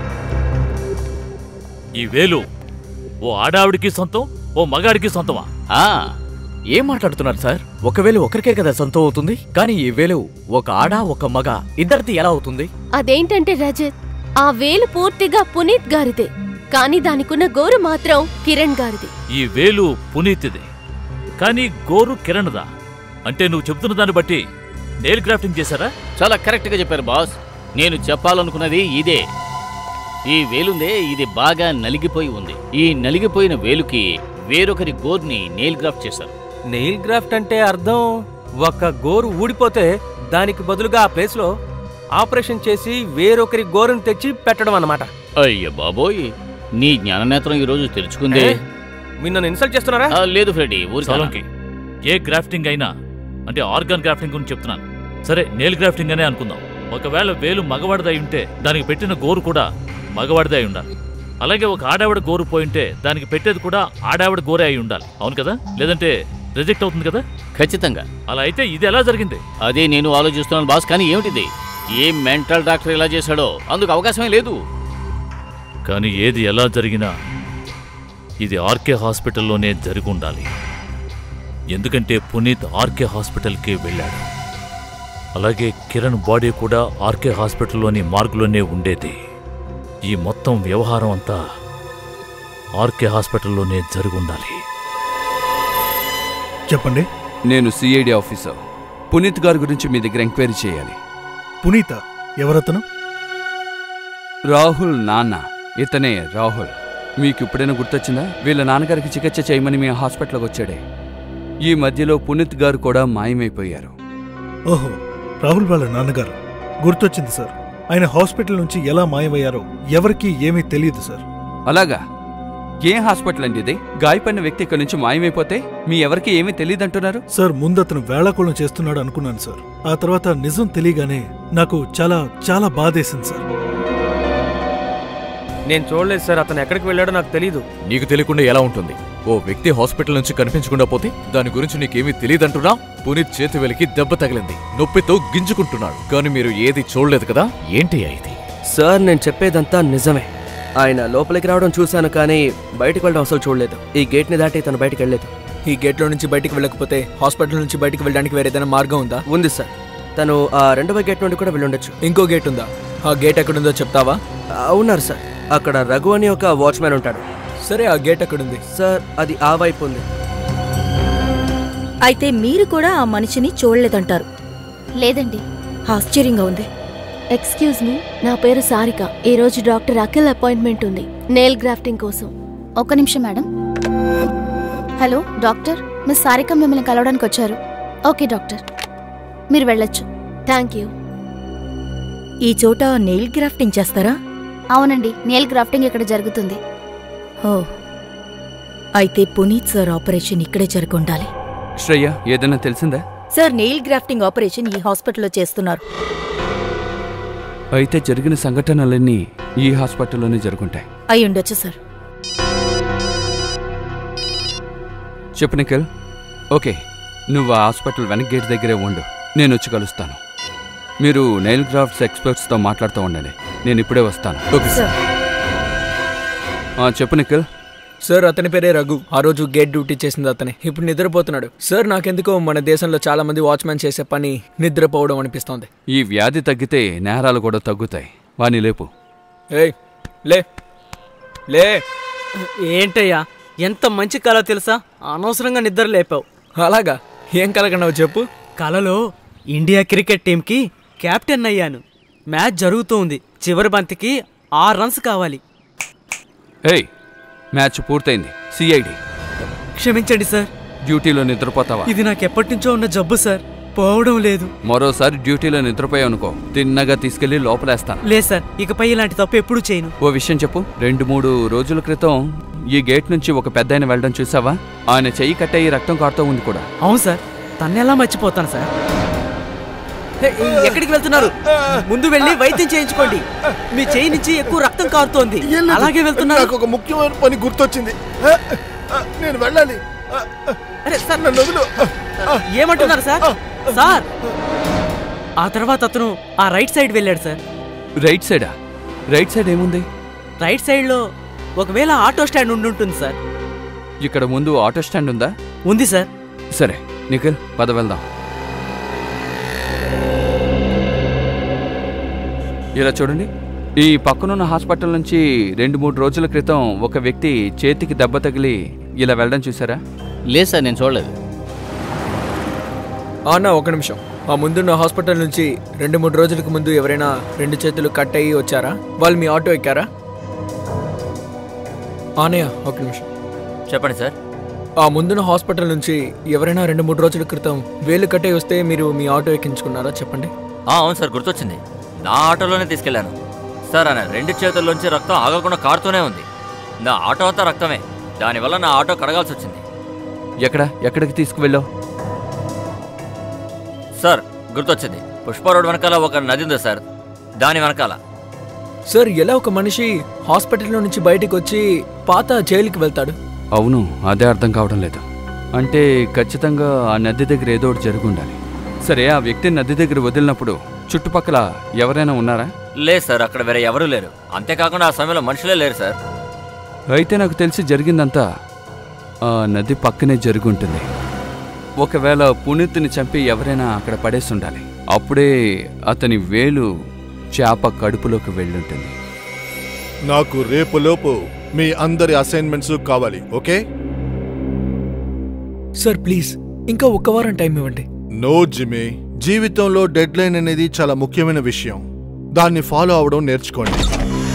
ఈ వేలు ఓ ఆడావిడికి సొంతం ఓ మగాడికి సొంతమా ఆ ఏం మాట్లాడుతున్నారు సార్ ఒకవేళ ఒకరికే కదా సొంతం అవుతుంది కానీ ఈ వేలు ఒక ఆడ ఒక మగ ఇద్దరిది ఎలా అవుతుంది అదేంటంటే రజత్ ఆ వేలు పూర్తిగా పునీత్ గారిదే కానీ దానికున్న గోరు మాత్రం కిరణ్ గారిది ఈ వేలు పునీతిది కానీ గోరు కిరణ్దా అంటే నువ్వు చెబుతున్న దాన్ని బట్టి నెయిల్ గ్రాఫ్టింగ్ చేశారా చాలా కరెక్ట్గా చెప్పారు బాస్ నేను చెప్పాలనుకున్నది ఇదే ఈ వేలుందే ఇది బాగా నలిగిపోయి ఉంది ఈ నలిగిపోయిన వేలుకి వేరొకరి గోర్ని నెయిల్ గ్రాఫ్ట్ చేశారు నెయిల్ గ్రాఫ్ట్ అంటే అర్థం ఒక గోరు ఊడిపోతే దానికి బదులుగా ఆ ప్లేస్లో ఆపరేషన్ చేసి వేరొకరి గోరుని తెచ్చి పెట్టడం అన్నమాట అయ్య బాబోయ్ నీ జ్ఞాననేత్రం ఈరోజు తెరుచుకుందే ఏ? మీరు నన్ను ఇన్సల్ట్ చేస్తున్నారా ఆ, లేదు ఫ్రెడీ ఊరి సోలంకి ఏ గ్రాఫ్టింగ్ అయినా అంటే ఆర్గాన్ గ్రాఫ్టింగ్ గురించి చెప్తున్నాను సరే నేల్ గ్రాఫ్టింగ్ అనే అనుకుందాం ఒకవేళ వేలు మగవాడిదై ఉంటే దానికి పెట్టిన గోరు కూడా మగవాడిదే అయి ఉండాలి అలాగే ఒక ఆడావిడ గోరు పోయింటే దానికి పెట్టేది కూడా ఆడావిడ గోరే అయి ఉండాలి అవును కదా లేదంటే రిజెక్ట్ అవుతుంది కదా ఖచ్చితంగా అలా అయితే ఇది ఎలా జరిగింది అదే నేను ఆలోచిస్తున్నాను బాస్ కానీ ఏమిటిది ఏ మెంటల్ డాక్టర్ ఇలా చేశాడో అందుకు అవకాశమే లేదు కానీ ఏది ఎలా జరిగినా ఇది ఆర్కే హాస్పిటల్లోనే జరిగి ఉండాలి ఎందుకంటే పునీత్ ఆర్కే హాస్పిటల్కి వెళ్ళాడు అలాగే కిరణ్ బాడీ కూడా ఆర్కే హాస్పిటల్లోని మార్గులోనే ఉండేది ఈ మొత్తం వ్యవహారం అంతా ఆర్కే హాస్పిటల్లోనే జరిగి ఉండాలి చెప్పండి నేను సిఐడి ఆఫీసర్ పునీత్ గారి గురించి మీ దగ్గర ఎంక్వైరీ చేయాలి పునీత ఎవరతను రాహుల్ నాన్న ఇతనే రాహుల్ మీకు ఇప్పుడైనా గుర్తొచ్చిందా వీళ్ళ నాన్నగారికి చికిత్స చేయమని మీ హాస్పిటల్కి వచ్చాడే ఈ మధ్యలో పునీత్ గారు కూడా మాయమైపోయారు ఓహో రాహుల్ వాళ్ళ నాన్నగారు గుర్తొచ్చింది సార్ ఆయన హాస్పిటల్ నుంచి ఎలా మాయమయ్యారో ఎవరికీ ఏమీ తెలియదు సార్ అలాగా ఏం హాస్పిటల్ అండి ఇది గాయపడిన వ్యక్తి ఇక్కడి నుంచి మాయమైపోతే మీ ఎవరికి ఏమీ తెలియదంటున్నారు సార్ ముందు అతను వేళాకోళం చేస్తున్నాడు అనుకున్నాను సార్ ఆ తర్వాత నిజం తెలియగానే నాకు చాలా చాలా బాధేసింది సార్ నేను చూడలేదు సార్ అతను ఎక్కడికి వెళ్ళాడో నాకు తెలియదు నీకు తెలియకుండా ఎలా ఉంటుంది ఓ వ్యక్తి హాస్పిటల్ నుంచి కనిపించకుండా పోతే దాని గురించి నీకేమీ తెలియదంటున్నా పునీత్ చేతి వెలికి దెబ్బ తగిలింది నొప్పితో గింజుకుంటున్నాడు కానీ మీరు ఏది చూడలేదు కదా ఏంటి ఇది సార్ నేను చెప్పేదంతా నిజమే ఆయన లోపలికి రావడం చూశాను కానీ బయటికి వెళ్ళడం అసలు చూడలేదు ఈ గేట్ని దాటి తను బయటికి వెళ్ళలేదు ఈ గేట్లో నుంచి బయటికి వెళ్ళకపోతే హాస్పిటల్ నుంచి బయటికి వెళ్ళడానికి వేరే ఏదైనా మార్గం ఉందా ఉంది సార్ తను ఆ రెండవ గేట్ నుండి కూడా వెళ్ళుండొచ్చు ఇంకో గేట్ ఉందా ఆ గేట్ ఎక్కడుందో చెప్తావా ఆ, ఉన్నారు సార్ అక్కడ రఘు అని ఒక వాచ్మ్యాన్ ఉంటాడు సరే ఆ గేట్ ఎక్కడుంది సార్ అది ఆ వైపు ఉంది అయితే మీరు కూడా ఆ మనిషిని చూడలేదంటారు లేదండి ఆశ్చర్యంగా ఉంది ఎక్స్క్యూజ్ మీ నా పేరు సారిక ఈ రోజు డాక్టర్ అఖిల్ అపాయింట్మెంట్ ఉంది నెయిల్ గ్రాఫ్టింగ్ కోసం ఒక్క నిమిషం madam hello doctor miss Sarika మిమ్మల్ని కలవడానికి వచ్చారు ఓకే డాక్టర్ మీరు వెళ్ళొచ్చు థ్యాంక్ యూ ఈ చోట నెయిల్ గ్రాఫ్టింగ్ చేస్తారా అవునండి నెయిల్ గ్రాఫ్టింగ్ ఇక్కడ జరుగుతుంది ఓ అయితే పునీత్ సార్ ఆపరేషన్ ఇక్కడే జరుగుండాలి శ్రేయ ఏదైనా తెలిసిందా సార్ నెయిల్ గ్రాఫ్టింగ్ ఆపరేషన్ ఈ హాస్పిటల్లో చేస్తున్నారు అయితే జరిగిన సంఘటనలన్నీ ఈ హాస్పిటల్లోనే జరుగుంటాయి అయి ఉండొచ్చు సార్ చెప్పు నిఖిల్ ఓకే నువ్వు ఆ హాస్పిటల్ వెనక్ గేట్ దగ్గరే ఉండు నేను వచ్చి కలుస్తాను మీరు నెయిల్ గ్రాఫ్ట్స్ ఎక్స్పర్ట్స్తో మాట్లాడుతూ ఉండండి నేను ఇప్పుడే వస్తాను ఓకే సార్ ఆ, చెప్పు నిఖిల్ సార్ అతని పేరే రఘు ఆ రోజు గేట్ డ్యూటీ చేసింది అతనే ఇప్పుడు నిద్రపోతున్నాడు సార్ నాకెందుకో మన దేశంలో చాలా మంది వాచ్మెన్ చేసే పని నిద్రపోవడం అనిపిస్తోంది ఈ వ్యాధి తగ్గితే నేరాలు కూడా తగ్గుతాయి వాణ్ణి లేపు ఏయ్ లే లే ఏంటయ్యా ఎంత మంచి కళ తెలుసా అనవసరంగా నిద్ర లేపావు అలాగా ఏం కలగన్నావు చెప్పు కలలో ఇండియా క్రికెట్ టీంకి కెప్టెన్ అయ్యాను మ్యాచ్ జరుగుతూ ఉంది చివరి బంతికి ఆరు రన్స్ కావాలి ఏయ్ మ్యాచ్ పూర్తయింది సిఐడి క్షమించండి సార్ డ్యూటీలో నిద్రపోతావా ఇది నాకు ఎప్పటి నుంచో ఉన్న జబ్బు సార్ పోవడం లేదు మరోసారి డ్యూటీలో నిద్రపోయావు అనుకో తిన్నగా తీసుకెళ్లి లోపలేస్తాను లేదు సార్ ఇకపై ఇలాంటి తప్పు ఎప్పుడు చేయను ఓ విషయం చెప్పు రెండు మూడు రోజుల క్రితం ఈ గేట్ నుంచి ఒక పెద్ద ఆయన వెళ్ళడం చూసావా ఆయన చెయ్యి కట్టయి రక్తం కారుతూ ఉంది కూడా అవును సార్ తన్నెలా మర్చిపోతాను సార్ హే, ఎక్కడికి వెళ్తున్నారు ముందు వెళ్ళి వైద్యం చేయించుకోండి మీ చేయి నుంచి ఎక్కువ రక్తం కారుతోంది అలాగే వెళ్తున్నారు నాకు ఒక ముఖ్యమైన పని గుర్తొచ్చింది ఆ, ఆ, నేను వెళ్ళాలి ఆ, ఆ, అరే సార్ నన్ను వదిలు ఏమంటున్నారు సార్ సార్ ఆ తర్వాత అతను ఆ రైట్ సైడ్ వెళ్ళాడు సార్ రైట్ సైడా రైట్ సైడ్ ఏముంది రైట్ సైడ్ లో ఒకవేళ ఆటో స్టాండ్ ఉండి ఉంటుంది సార్ ఇక్కడ ముందు ఆటో స్టాండ్ ఉందా ఉంది సార్ సరే నిఖిల్ పద వెళ్దాం ఇలా చూడండి ఈ పక్కనున్న హాస్పిటల్ నుంచి రెండు మూడు రోజుల క్రితం ఒక వ్యక్తి చేతికి దెబ్బ తగిలి ఇలా వెళ్ళడం చూసారా లేదు సార్ నేను చూడలేదు అన్న ఒక నిమిషం ఆ ముందున్న హాస్పిటల్ నుంచి రెండు మూడు రోజులకు ముందు ఎవరైనా రెండు చేతులు కట్ అయ్యి వచ్చారా వాళ్ళు మీ ఆటో ఎక్కారా ఆనయ్య ఒక నిమిషం చెప్పండి సార్ ఆ ముందున్న హాస్పిటల్ నుంచి ఎవరైనా రెండు మూడు రోజుల క్రితం వేలు కట్టే వస్తే మీరు మీ ఆటో ఎక్కించుకున్నారా చెప్పండి ఆ, అవును సార్ గుర్తొచ్చింది నా ఆటోలోనే తీసుకెళ్లాను సార్ ఆయన రెండు చేతుల్లోంచి రక్తం ఆగకుండా కారుతూనే ఉంది నా ఆటో అంతా రక్తమే దానివల్ల నా ఆటో కడగాల్సి వచ్చింది ఎక్కడ ఎక్కడికి తీసుకువెళ్ళావు సార్ గుర్తొచ్చింది పుష్ప రోడ్ వెనకాల ఒక నది ఉంది సార్ దాని వెనకాల సార్ ఎలా ఒక మనిషి హాస్పిటల్లో నుంచి బయటికి వచ్చి పాత జైలుకి వెళ్తాడు అవును అదే అర్థం కావడం లేదు అంటే ఖచ్చితంగా ఆ నది దగ్గర ఏదో ఒకటి జరిగి ఉండాలి సరే ఆ వ్యక్తి నది దగ్గర వదిలినప్పుడు చుట్టుపక్కల ఎవరైనా ఉన్నారా లేదు సార్ అక్కడ వేరే ఎవరూ లేరు అంతేకాకుండా ఆ సమయంలో మనుషులే లేరు సార్ అయితే నాకు తెలిసి జరిగిందంతా ఆ నది పక్కనే జరిగి ఉంటుంది ఒకవేళ పునీత్ని చంపి ఎవరైనా అక్కడ పడేసి ఉండాలి అప్పుడే అతని వేలు చేప కడుపులోకి వెళ్ళుంటుంది నాకు రేపులోపు మీ అందరి అసైన్మెంట్స్ కావాలి ఓకే సార్ ప్లీజ్ ఇంకా ఒక్క వారం టైం ఇవ్వండి నో జిమే జీవితంలో డెడ్ లైన్ అనేది చాలా ముఖ్యమైన విషయం దాన్ని ఫాలో అవడం నేర్చుకోండి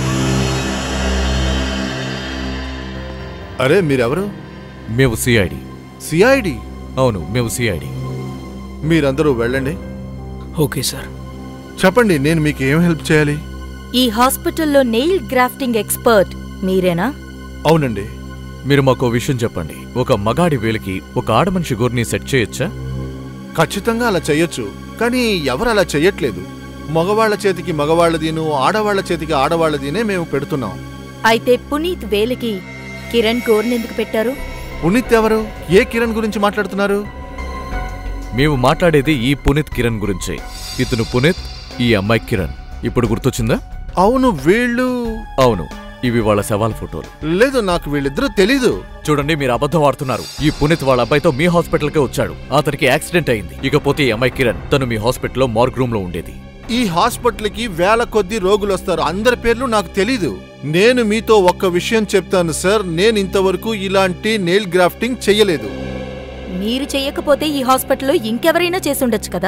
అరే మీరెవరు మేము సిఐడి సిఐడి అవును మేము సిఐడి మీరందరూ వెళ్ళండి ఓకే సార్ చెప్పండి నేను మీకు ఏం హెల్ప్ చేయాలి ఈ హాస్పిటల్లో నెయిల్ గ్రాఫ్టింగ్ ఎక్స్పర్ట్ మీరేనా అవునండి మీరు మాకు ఓ విషయం చెప్పండి ఒక మగాడి వేలికి ఒక ఆడమనిషి గోర్ని సెట్ చేయొచ్చా ఖచ్చితంగా అలా చెయ్యొచ్చు కానీ ఎవరు అలా చెయ్యట్లేదు మగవాళ్ల చేతికి మగవాళ్లదీను ఆడవాళ్ల చేతికి ఆడవాళ్లదీనే మేము పెడుతున్నాం అయితే పునీత్ వేలికి కిరణ్ కోర్నెందుకు పెట్టారు పునీత్ ఎవరు ఏ కిరణ్ గురించి మాట్లాడుతున్నారు మేము మాట్లాడేది ఈ పునీత్ కిరణ్ గురించే ఇతను పునీత్ ఈ అమ్మాయి కిరణ్ ఇప్పుడు గుర్తొచ్చిందా అవును వీళ్ళు అవును ఇవి వాళ్ళ సవాల్ ఫోటోలు లేదు నాకు వీళ్ళిద్దరూ తెలీదు చూడండి మీరు అబద్ధం ఆడుతున్నారు ఈ పునీత్ వాళ్ళ అబ్బాయితో మీ హాస్పిటల్కే వచ్చాడు అతనికి యాక్సిడెంట్ అయింది ఇకపోతే ఈ అమ్మాయి కిరణ్ తను మీ హాస్పిటల్లో మార్గ్ రూమ్ లో ఉండేది ఈ హాస్పిటల్కి వేల కొద్ది రోగులు వస్తారు అందరి పేర్లు నాకు తెలీదు నేను మీతో ఒక్క విషయం చెప్తాను సార్ నేను ఇంతవరకు ఇలాంటి నెయిల్ గ్రాఫ్టింగ్ చెయ్యలేదు మీరు చెయ్యకపోతే ఈ హాస్పిటల్లో ఇంకెవరైనా చేసుండొచ్చు కదా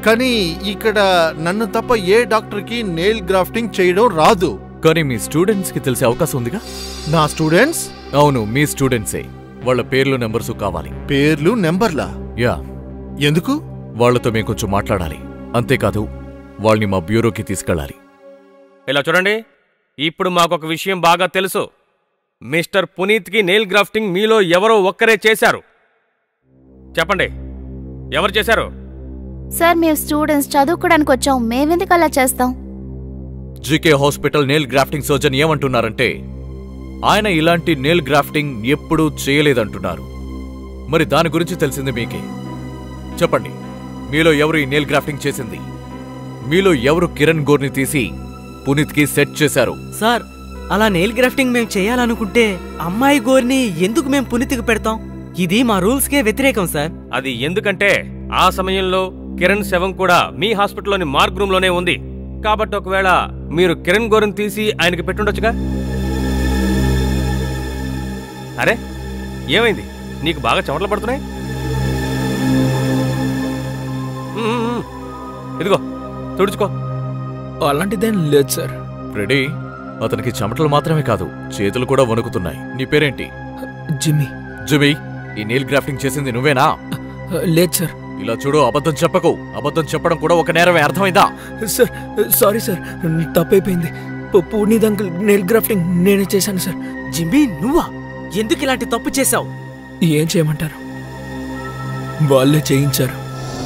కానీ ఇక్కడ నన్ను తప్ప ఏ డాక్టర్కి నెయిల్ గ్రాఫ్టింగ్ చేయడం రాదు కానీ మీ స్టూడెంట్స్ కి తెలిసే అవకాశం ఉందిగా నా స్టూడెంట్స్ అవును మీ స్టూడెంట్సే వాళ్ళ పేర్లు నెంబర్స్ కావాలి పేర్లు నెంబర్లా యా ఎందుకు వాళ్ళతో మేము కొంచెం మాట్లాడాలి అంతేకాదు వాళ్ళని మా బ్యూరోకి తీసుకెళ్ళాలి ఇలా చూడండి ఇప్పుడు మాకొక విషయం బాగా తెలుసు మిస్టర్ పునీత్కి నెయిల్ గ్రాఫ్టింగ్ మీలో ఎవరో ఒక్కరే చేశారు చెప్పండి ఎవరు చేశారు సార్ మేము స్టూడెంట్స్ చదువుకోవడానికి వచ్చాం మేమెందుకు అలా చేస్తాం GK hospital nail grafting surgeon ఏమంటున్నారంటే ఆయన ఇలాంటి నేల్ గ్రాఫ్టింగ్ ఎప్పుడూ చేయలేదంటున్నారు మరి దాని గురించి తెలిసింది మీకే చెప్పండి మీలో ఎవరు ఈ నేల్ గ్రాఫ్టింగ్ చేసింది మీలో ఎవరు కిరణ్ గోర్ని తీసి పునీత్కి సెట్ చేశారు సార్ అలా నెయిల్ గ్రాఫ్టింగ్ మేము చేయాలనుకుంటే అమ్మాయి గోరిని ఎందుకు మేము పునీతికి పెడతాం ఇది మా రూల్స్కే వ్యతిరేకం సార్ అది ఎందుకంటే ఆ సమయంలో కిరణ్ శవం కూడా మీ హాస్పిటల్లోని మార్క్ రూమ్ లోనే ఉంది కాబట్టి ఒకవేళ మీరు కిరణ్ గోరుని తీసి ఆయనకి పెట్టుండొచ్చుగా అరే ఏమైంది నీకు బాగా చెమటలు పడుతున్నాయి ఉమ్, ఉమ్, ఉమ్. ఇదిగో తుడుచుకో అలాంటిదేం లేదు సార్ రెడీ అతనికి చెమటలు మాత్రమే కాదు చేతులు కూడా వణుకుతున్నాయి నీ పేరేంటి జిమ్మి జిమి ఈ నీల్ గ్రాఫ్టింగ్ చేసింది నువ్వేనా లేదు సార్ ఇలా చూడు అబద్ధం చెప్పకు అబద్ధం చెప్పడం కూడా ఒక నేరమే అర్థమైందా సార్ సారీ సార్ తప్పైపోయింది పు- పునీత్ అంకుల్ నెయిల్ గ్రాఫ్టింగ్ నేనే చేశాను సార్ జిమ్మి నువ్వా ఎందుకు ఇలాంటి తప్పు చేశావు ఏం చేయమంటారు వాళ్ళే చేయించారు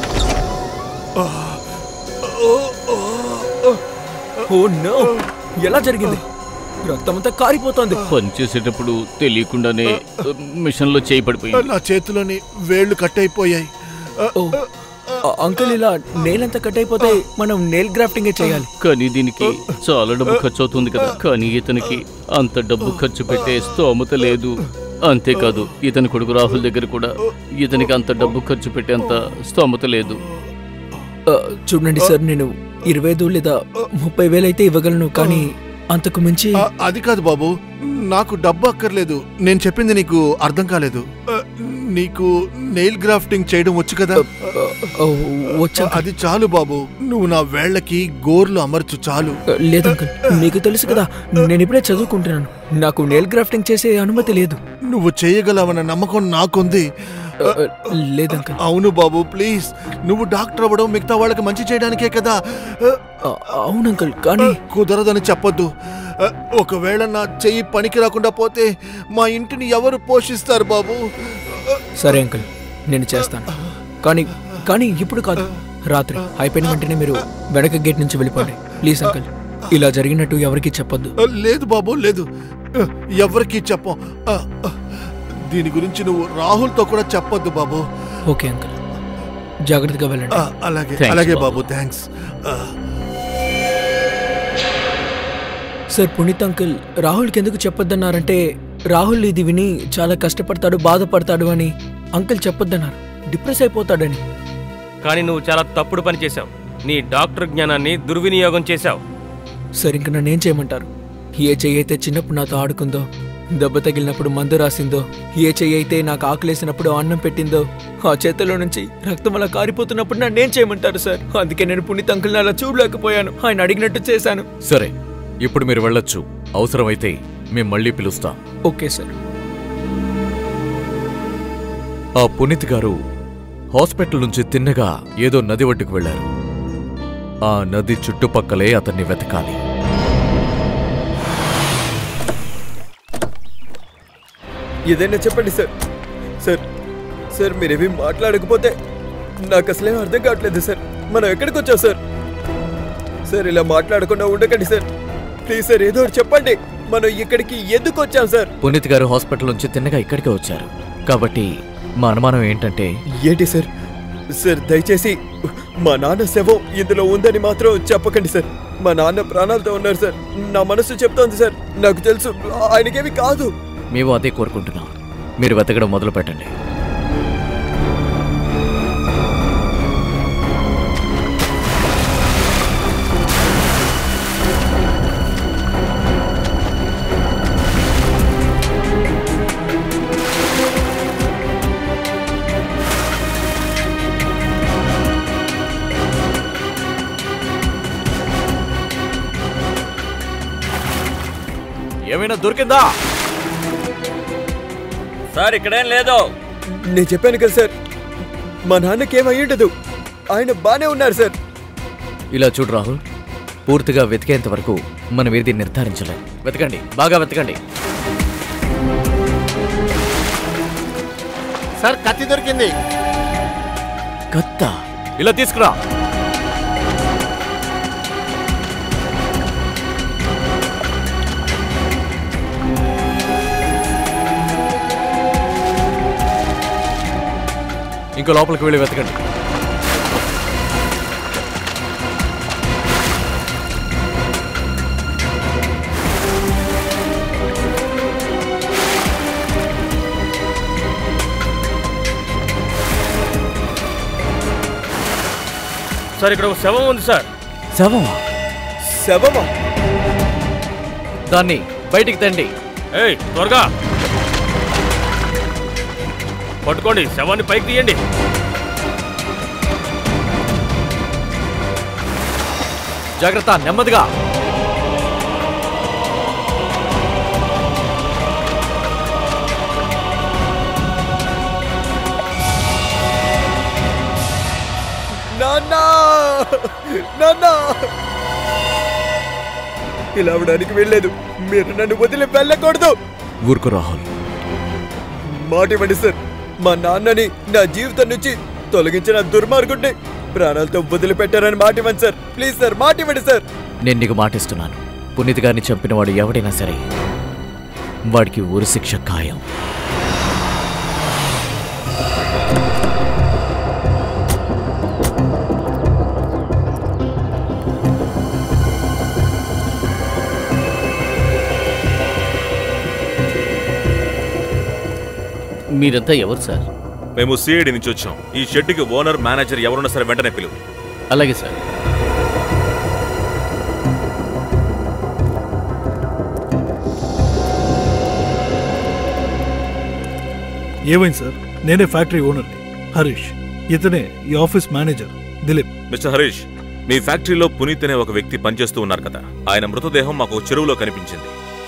ఓ నో ఎలా జరిగింది రక్తమంతా కారిపోతోంది పనిచేసేటప్పుడు తెలియకుండానే మిషన్లో చేయి పడిపోయింది నా చేతిలోని వేళ్లు కట్ అయిపోయాయి ఓ ఆ అంకుల్ ఇలా నెయిల్ అంతా కట్ అయిపోతే మనం నెయిల్ గ్రాఫ్టింగే చేయాలి కానీ దీనికి చాలా డబ్బు ఖర్చు అవుతుంది కదా కానీ ఇతనికి అంత డబ్బు ఖర్చు పెట్టే స్తోమత లేదు అంతేకాదు ఇతని కొడుకు రాహుల్ దగ్గర కూడా ఇతనికి అంత డబ్బు ఖర్చు పెట్టేంత స్తోమత లేదు ఆ, చూడండి సార్ నేను ఇరవై ఐదు లేదా ముప్పై వేలు అయితే ఇవ్వగలను కానీ అంతకు మించి ఆ, అది కాదు బాబు నాకు డబ్బు అక్కర్లేదు నేను చెప్పింది నీకు అర్థం కాలేదు ఆ, నీకు నెయిల్ గ్రాఫ్టింగ్ చేయడం వచ్చు కదా వచ్చా అది చాలు బాబు నువ్వు నా వేళ్ళకి గోర్లు అమర్చు చాలు లేదు అంకుల్ మీకు తెలుసు కదా నేను ఇప్పుడే చదువుకుంటున్నాను నాకు నెయిల్ గ్రాఫ్టింగ్ చేసే అనుమతి లేదు నువ్వు చేయగలవన్న నమ్మకం నాకుంది లేదు అంకుల్ అవును బాబు ప్లీజ్ నువ్వు డాక్టర్ అవ్వడం మిగతా వాళ్ళకి మంచి చేయడానికే కదా అవును అంకుల్ కానీ కుదరదని చెప్పొద్దు ఆ, ఒకవేళ నా చెయ్యి పనికి రాకుండా పోతే మా ఇంటిని ఎవరు పోషిస్తారు బాబు సరే అంకుల్ నేను చేస్తాను కానీ కానీ ఇప్పుడు కాదు రాత్రి అయిపోయిన వెంటనే మీరు వెనక గేట్ నుంచి వెళ్ళిపోండి ప్లీజ్ అంకుల్ ఇలా జరిగినట్టు ఎవరికీ చెప్పొద్దు ఆ, లేదు బాబు లేదు ఆ, ఎవరికీ చెప్పం ఆ, ఆ, దీని గురించి నువ్వు రాహుల్తో కూడా చెప్పొద్దు బాబు ఓకే అంకుల్ జాగ్రత్తగా వెళ్ళండి ఆ, అలాగే Thanks, అలాగే బాబు. బాబు థ్యాంక్స్ సార్ పునీత్ అంకుల్ రాహుల్కి ఎందుకు చెప్పొద్దన్నారంటే రాహుల్ ఇది విని చాలా కష్టపడతాడు బాధపడతాడు అని అంకుల్ చెప్పొద్దన్నారు డిప్రెస్ అయిపోతాడని కానీ నువ్వు చాలా తప్పుడు పని చేశావు నీ డాక్టర్ జ్ఞానాన్ని దుర్వినియోగం చేశావు సరే ఇంక నన్నేం చేయమంటారు ఏ చెయ్యి అయితే చిన్నప్పుడు నాతో ఆడుకుందో దెబ్బ తగిలినప్పుడు మందు రాసిందో ఏ చెయ్యి అయితే నాకు ఆకలేసినప్పుడు అన్నం పెట్టిందో ఆ చేతిలో నుంచి రక్తం అలా కారిపోతున్నప్పుడు నన్నేం చేయమంటారు సార్ అందుకే నేను పునీత్ అంకుల్ని అలా చూడలేకపోయాను ఆయన అడిగినట్టు చేశాను సరే ఇప్పుడు మీరు వెళ్ళొచ్చు అవసరమైతే మేము మళ్ళీ పిలుస్తాం ఓకే సార్ ఆ పునీత్ గారు హాస్పిటల్ నుంచి తిన్నగా ఏదో నది ఒడ్డుకు వెళ్లారు ఆ నది చుట్టుపక్కలే అతన్ని వెతకాలి ఏదైనా చెప్పండి సార్ సార్ సార్ మీరేమీ మాట్లాడకపోతే నాకు అసలేం అర్థం కావట్లేదు సార్ మనం ఎక్కడికి వచ్చాం సార్ సార్ ఇలా మాట్లాడకుండా ఉండకండి సార్ ప్లీజ్ సార్ ఏదో ఒకటి చెప్పండి మనం ఇక్కడికి ఎందుకు వచ్చాం సార్ పునీత్ గారు హాస్పిటల్ నుంచి తిన్నగా ఇక్కడికే వచ్చారు కాబట్టి మా అనుమానం ఏంటంటే ఏంటి సార్ సార్ దయచేసి మా నాన్న శవం ఇందులో ఉందని మాత్రం చెప్పకండి సార్ మా నాన్న ప్రాణాలతో ఉన్నారు సార్ నా మనసు చెప్తోంది సార్ నాకు తెలుసు ఆయనకేమి కాదు మేము అదే కోరుకుంటున్నాం మీరు వెతకడం మొదలు పెట్టండి ఏమైనా దొరికిందా సార్ ఇక్కడేం లేదు నేను చెప్పాను కదా సార్ మా నాన్నకి ఏమై ఉండదు ఆయన బానే ఉన్నారు సార్ ఇలా చూడు రాహుల్ పూర్తిగా వెతికేంత వరకు మనం ఏది నిర్ధారించలేం వెతకండి బాగా వెతకండి సార్ కత్తి దొరికింది కత్త ఇలా తీసుకురా ఇంకో లోపలికి వెళ్ళి వెతకండి సార్ ఇక్కడ ఒక శవం ఉంది సార్ శవమా శవమా దాన్ని బయటికి తండి ఏయ్ త్వరగా పట్టుకోండి శవాన్ని పైకి తీయండి జాగ్రత్త నెమ్మదిగా నాన్న నాన్న ఇలా అవడానికి వెళ్ళలేదు మీరు నన్ను వదిలి వెళ్ళకూడదు ఊరుకు రాహుల్ మాట ఇవ్వండి సార్ మా నాన్నని నా జీవితం నుంచి తొలగించిన దుర్మార్గుడిని ప్రాణాలతో వదిలిపెట్టారని మాట ఇవ్వండి సార్ ప్లీజ్ సార్ మాట ఇవ్వండి సార్ నేను నీకు మాటిస్తున్నాను పునీత్ గారిని చంపిన వాడు ఎవడైనా సరే వాడికి ఊరి శిక్ష ఖాయం మీరంతా ఎవరు సార్ మేము సిఐడి నుంచి వచ్చాం ఈ షెడ్కి ఓనర్ మేనేజర్ ఎవరున్నా సరే వెంటనే పిలువు అలాగే సార్ ఏమైంది సార్ నేనే ఫ్యాక్టరీ ఓనర్ని హరీష్ ఇతనే ఈ office manager Dileep mister Harish మీ ఫ్యాక్టరీలో పునీత్ అనే ఒక వ్యక్తి పనిచేస్తూ ఉన్నారు కదా ఆయన మృతదేహం మాకు ఒక చెరువులో కనిపించింది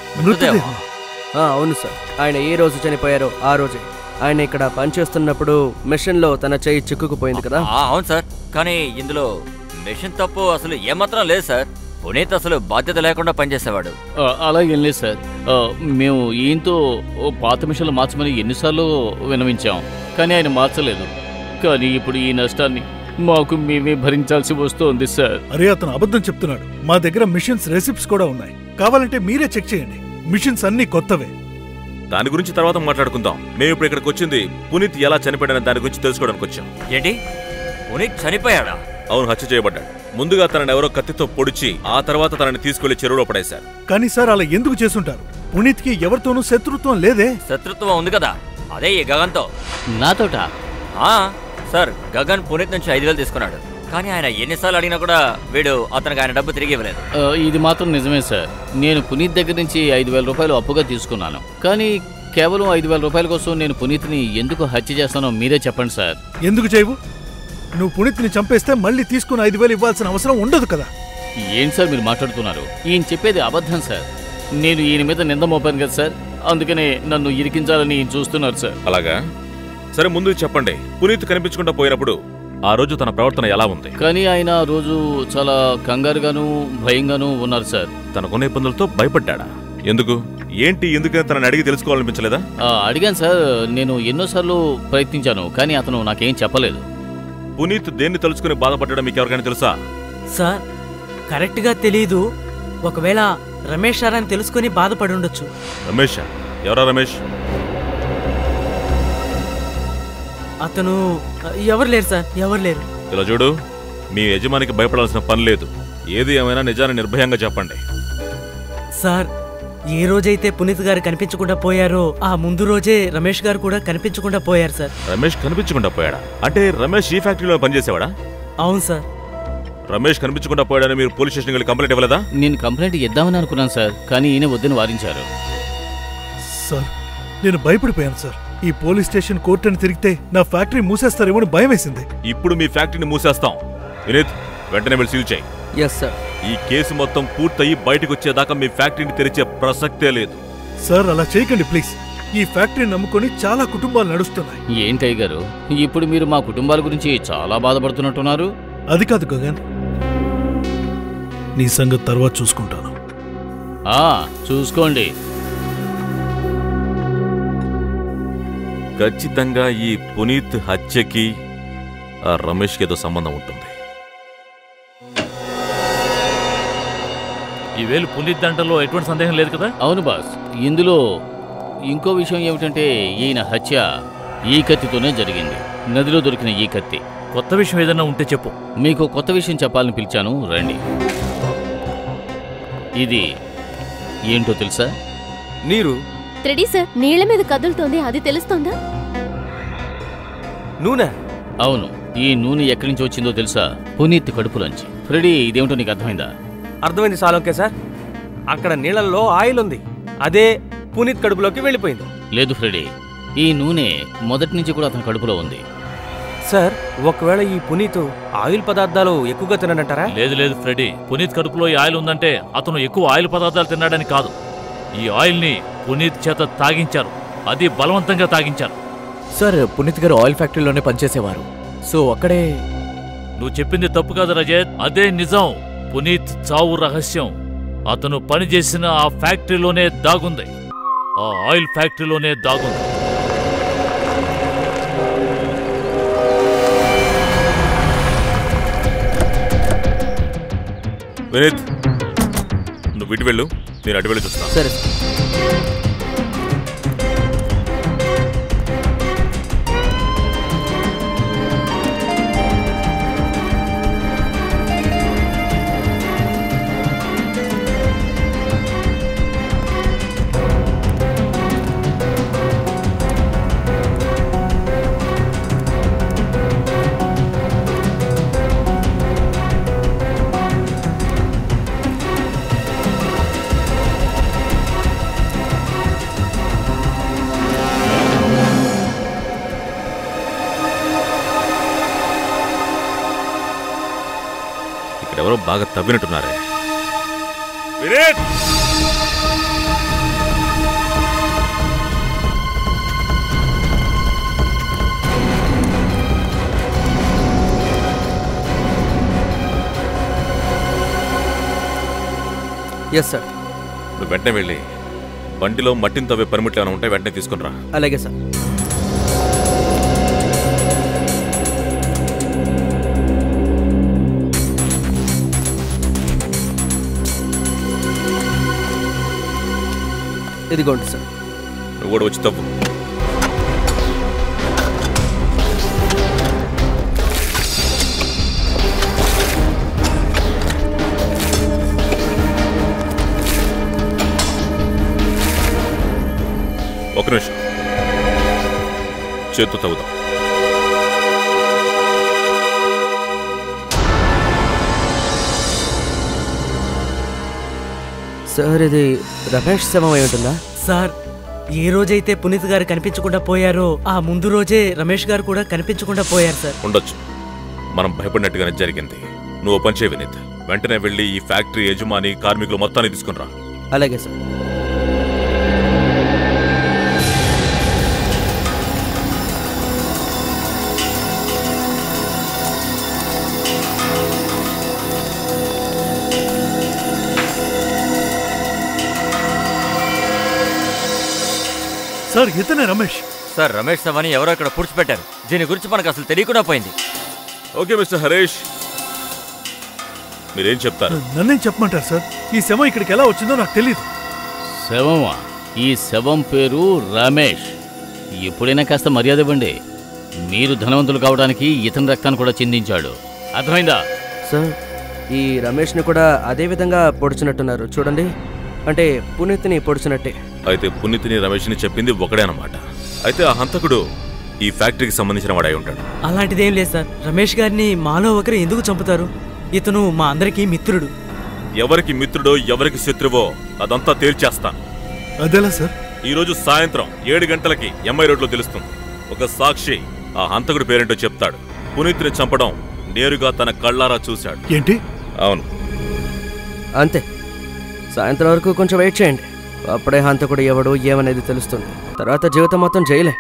ఆ, అవును సార్ ఆయన ఏ రోజు చనిపోయారో ఆ రోజే ఆయన ఇక్కడ పనిచేస్తున్నప్పుడు మిషన్లో తన చెయ్యి చిక్కుకుపోయింది కదా ఆ, అవును సార్ కానీ ఇందులో మిషన్ తప్పు అసలు ఏమాత్రం లేదు సార్ పునీత్ అసలు బాధ్యత లేకుండా పనిచేసేవాడు ఆ, అలాగేం లేదు సార్ ఆ, మేము ఈయనతో ఓ పాత మిషన్లు మార్చమని ఎన్నిసార్లు వినవించాం కానీ ఆయన మార్చలేదు కానీ ఇప్పుడు ఈ నష్టాన్ని మాకు మేమే భరించాల్సి వస్తోంది సార్ అరే అతను అబద్ధం చెప్తున్నాడు మా దగ్గర మిషన్స్ రెసిప్ట్స్ కూడా ఉన్నాయి కావాలంటే మీరే చెక్ చేయండి మిషన్స్ అన్ని కొత్తవే దాని గురించి తర్వాత మాట్లాడుకుందాం మేము ఇప్పుడు ఇక్కడికి వచ్చింది పునీత్ ఎలా చనిపోయాడనే దాని గురించి తెలుసుకోవడానికి వచ్చాం ఏంటి పునీత్ చనిపోయాడా అవును హత్య చేయబడ్డాడు ముందుగా తనని ఎవరో కత్తితో పొడిచి ఆ తర్వాత తనని తీసుకెళ్లి చెరువులో పడేశారు కానీ సార్ అలా ఎందుకు చేసుంటారు పునీత్కి ఎవరితోనూ శత్రుత్వం లేదే శత్రుత్వం ఉంది కదా అదే ఈ గగన్తో నాతోట ఆ, సార్ గగన్ పునీత్ నుంచి ఐదు వేలు తీసుకున్నాడు కానీ ఆయన ఎన్నిసార్లు అడిగినా కూడా వీడు అతనికి ఆయన డబ్బు తిరిగి ఇవ్వలేదు ఆ, ఇది మాత్రం నిజమే సార్ నేను పునీత్ దగ్గర నుంచి ఐదు వేల రూపాయలు అప్పుగా తీసుకున్నాను కానీ కేవలం ఐదు వేల రూపాయల కోసం నేను పునీత్ని ఎందుకు హత్య చేస్తానో మీరే చెప్పండి సార్ ఎందుకు చేయవు నువ్వు పునీత్ని చంపేస్తే మళ్ళీ తీసుకుని ఐదు వేలు ఇవ్వాల్సిన అవసరం ఉండదు కదా ఏంటి సార్ మీరు మాట్లాడుతున్నారు ఈయన చెప్పేది అబద్ధం సార్ నేను ఈయన మీద నింద మోపాను కదా సార్ అందుకనే నన్ను ఇరికించాలని ఈయన చూస్తున్నారు సార్ అలాగా సరే ముందు చెప్పండి పునీత్ కనిపించకుండా పోయినప్పుడు ఆ రోజు తన ప్రవర్తన ఎలా ఉంది కానీ ఆయన ఆ రోజు చాలా కంగారుగాను భయంగాను ఉన్నారు సార్ తనకున్న ఇబ్బందులతో భయపడ్డా ఎందుకు ఏంటి ఎందుకని తనని అడిగి తెలుసుకోవాలనిపించలేదా ఆ, అడిగాను సార్ నేను ఎన్నోసార్లు ప్రయత్నించాను కానీ అతను నాకేం చెప్పలేదు పునీత్ దేన్ని తలుచుకుని బాధపడ్డాడో మీకు ఎవరికైనా తెలుసా సార్ కరెక్ట్గా తెలీదు ఒకవేళ రమేష్ సార్ అని తెలుసుకొని బాధపడి ఉండొచ్చు రమేష్ ఎవరా రమేష్ అతను ఎవరు లేరు సార్ ఎవరు లేరు ఇలా చూడు మీ యజమానికి భయపడాల్సిన పని లేదు ఏది ఏమైనా నిజాన్ని నిర్భయంగా చెప్పండి సార్ ఏ రోజైతే పునీత్ గారు కనిపించకుండా పోయారో ఆ ముందు రోజే రమేష్ గారు కూడా కనిపించకుండా పోయారు సార్ రమేష్ కనిపించకుండా పోయాడా అంటే రమేష్ ఈ ఫ్యాక్టరీలో పనిచేసేవాడా అవును సార్ రమేష్ కనిపించకుండా పోయాడని మీరు పోలీస్ స్టేషన్కి వెళ్ళి కంప్లైంట్ ఇవ్వలేదా నేను కంప్లైంట్ ఇద్దామని అనుకున్నాను సార్ కానీ ఈయన వద్దని వారించారు సార్ నేను భయపడిపోయాను సార్ ఈ పోలీస్ స్టేషన్ కోర్టు అని తిరిగితే నా ఫ్యాక్టరీ మూసేస్తారేమో అని భయం వేసింది ఇప్పుడు మీ ఫ్యాక్టరీని మూసేస్తాం వినీత్ వెంటనే వెళ్ళి సీల్ చేయి ఎస్ సార్ ఈ కేసు మొత్తం పూర్తయి బయటకు వచ్చేదాకా మీ ఫ్యాక్టరీని తెరిచే ప్రసక్తే లేదు సార్ అలా చేయకండి ప్లీజ్ ఈ ఫ్యాక్టరీ నమ్ముకొని చాలా కుటుంబాలు నడుస్తున్నాయి ఏంటయ్య గారు ఇప్పుడు మీరు మా కుటుంబాల గురించి చాలా బాధపడుతున్నట్టున్నారు అది కాదు గగన్ నీ సంగతి తర్వాత చూసుకుంటాను ఆ చూసుకోండి ఖచ్చితంగా ఈ పునీత్ హత్యకి ఆ రమేష్కి ఏదో సంబంధం ఉంటుంది ఈ వేలు పునీత్ దంటలో ఎటువంటి సందేహం లేదు కదా అవును బాస్ ఇందులో ఇంకో విషయం ఏమిటంటే ఈయన హత్య ఈ కత్తితోనే జరిగింది నదిలో దొరికిన ఈ కత్తి కొత్త విషయం ఏదైనా ఉంటే చెప్పు మీకు కొత్త విషయం చెప్పాలని పిలిచాను రండి ఇది ఏంటో తెలుసా నీరు త్రెడీ సార్ నీళ్ల మీద కదులుతోంది అది తెలుస్తోందా నూనె అవును ఈ నూనె ఎక్కడి నుంచి వచ్చిందో తెలుసా పునీత్ కడుపులోంచి ఫ్రెడీ ఇదేమిటో నీకు అర్థమైందా అర్థమైంది సాలోకే సార్ అక్కడ నీళ్ళల్లో ఆయిల్ ఉంది అదే పునీత్ కడుపులోకి వెళ్ళిపోయింది లేదు ఫ్రెడీ ఈ నూనె మొదటి నుంచి కూడా అతని కడుపులో ఉంది సార్ ఒకవేళ ఈ పునీత్ ఆయిల్ పదార్థాలు ఎక్కువగా తినడంటారా లేదు లేదు ఫ్రెడీ పునీత్ కడుపులో ఈ ఆయిల్ ఉందంటే అతను ఎక్కువ ఆయిల్ పదార్థాలు తిన్నాడని కాదు ఈ ఆయిల్ని పునీత్ చేత తాగించారు అది బలవంతంగా తాగించారు సార్ పునీత్ గారు ఆయిల్ ఫ్యాక్టరీలోనే పనిచేసేవారు సో అక్కడే నువ్వు చెప్పింది తప్పు కాదు రజత్ అదే నిజం పునీత్ చావు రహస్యం అతను పనిచేసిన ఆ ఫ్యాక్టరీలోనే దాగుంది ఆ ఆయిల్ ఫ్యాక్టరీలోనే దాగుంది వినీత్ నువ్వు ఇటు వెళ్ళు నేను అటు వెళ్ళి చూస్తాను సరే ఇక్కడ ఎవరో బాగా తవ్వినట్టున్నారే వినీత్ ఎస్ సార్ నువ్వు వెంటనే వెళ్ళి బండిలో మట్టిని తవ్వే పనిముట్లు ఏమైనా ఉంటే వెంటనే తీసుకుని రా అలాగే సార్ ఇదిగోండి సార్ నువ్వు కూడా వచ్చి తవ్వు ఒక నిమిషం చేత్తో తవ్వుదాం సార్ ఇది రమేష్ శవం అయి ఉంటుందా సార్ ఏ రోజైతే పునీత్ గారు కనిపించకుండా పోయారో ఆ ముందు రోజే రమేష్ గారు కూడా కనిపించకుండా పోయారు సార్ ఉండొచ్చు మనం భయపడినట్టుగానే జరిగింది నువ్వు ఓ పని చేయి వినీత్ వెంటనే వెళ్ళి ఈ ఫ్యాక్టరీ యజమాని కార్మికులు మొత్తాన్ని తీసుకుని రా అలాగే సార్ సార్ ఇతనే రమేష్ సార్ రమేష్ శవాన్ని ఎవరో ఇక్కడ పూడ్చిపెట్టారు దీని గురించి మనకు అసలు తెలియకుండా పోయింది ఓకే మిస్టర్ హరీష్ మీరేం చెప్తారు నన్నేం చెప్పమంటారు సార్ ఈ శవం ఇక్కడికి ఎలా వచ్చిందో నాకు తెలియదు శవమా ఈ శవం పేరు రమేష్ ఎప్పుడైనా కాస్త మర్యాద ఇవ్వండి మీరు ధనవంతులు కావడానికి ఇతని రక్తాన్ని కూడా చిందించాడు అర్థమైందా సార్ ఈ రమేష్ని కూడా అదే విధంగా పొడిచినట్టున్నారు చూడండి అంటే పునీత్ని పొడిచినట్టే అయితే పునీతిని రమేష్ని చెప్పింది ఒకడే అన్నమాట అయితే ఆ హంతకుడు ఈ ఫ్యాక్టరీకి సంబంధించిన వాడై ఉంటాడు అలాంటిదేం లేదు సార్ రమేష్ గారిని మాలో ఒకరు ఎందుకు చంపుతారు ఇతను మా అందరికీ మిత్రుడు ఎవరికి మిత్రుడో ఎవరికి శత్రువో అదంతా తేల్చేస్తాను అదెలా సార్ ఈరోజు సాయంత్రం ఏడు గంటలకి ఎంఐ రోడ్లో తెలుస్తుంది ఒక సాక్షి ఆ హంతకుడి పేరేంటో చెప్తాడు పునీత్ని చంపడం నేరుగా తన కళ్ళారా చూశాడు ఏంటి అవును అంతే సాయంత్రం వరకు కొంచెం వెయిట్ చేయండి అప్పుడే హంతకుడు ఎవడు ఏమనేది తెలుస్తుంది తర్వాత జీవితం మొత్తం జైలే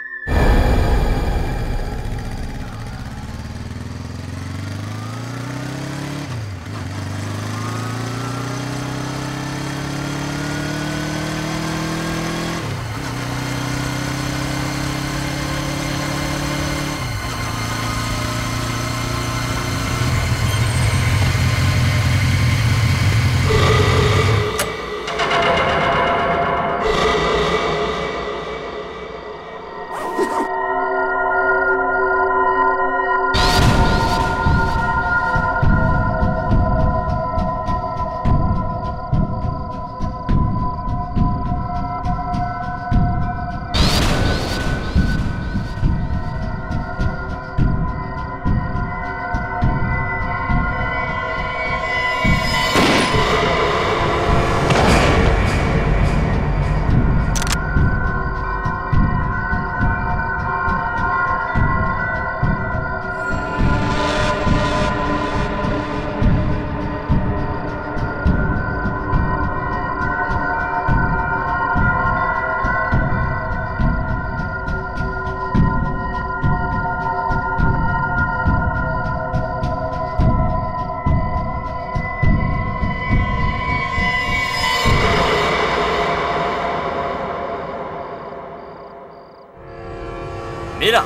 మీరా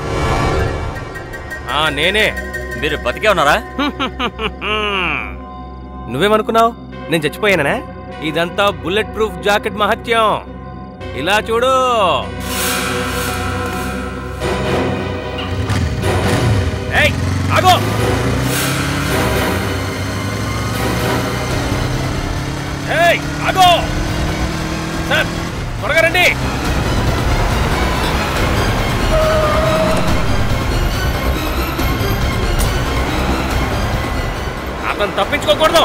ఆ నేనే మీరు బతికే ఉన్నారా నువ్వేమనుకున్నావు నేను చచ్చిపోయాననే ఇదంతా బుల్లెట్ ప్రూఫ్ జాకెట్ మహత్యం ఇలా చూడు ఏయ్ ఆగో ఏయ్ ఆగో సార్ త్వరగా రండి అతను తప్పించుకోకూడదు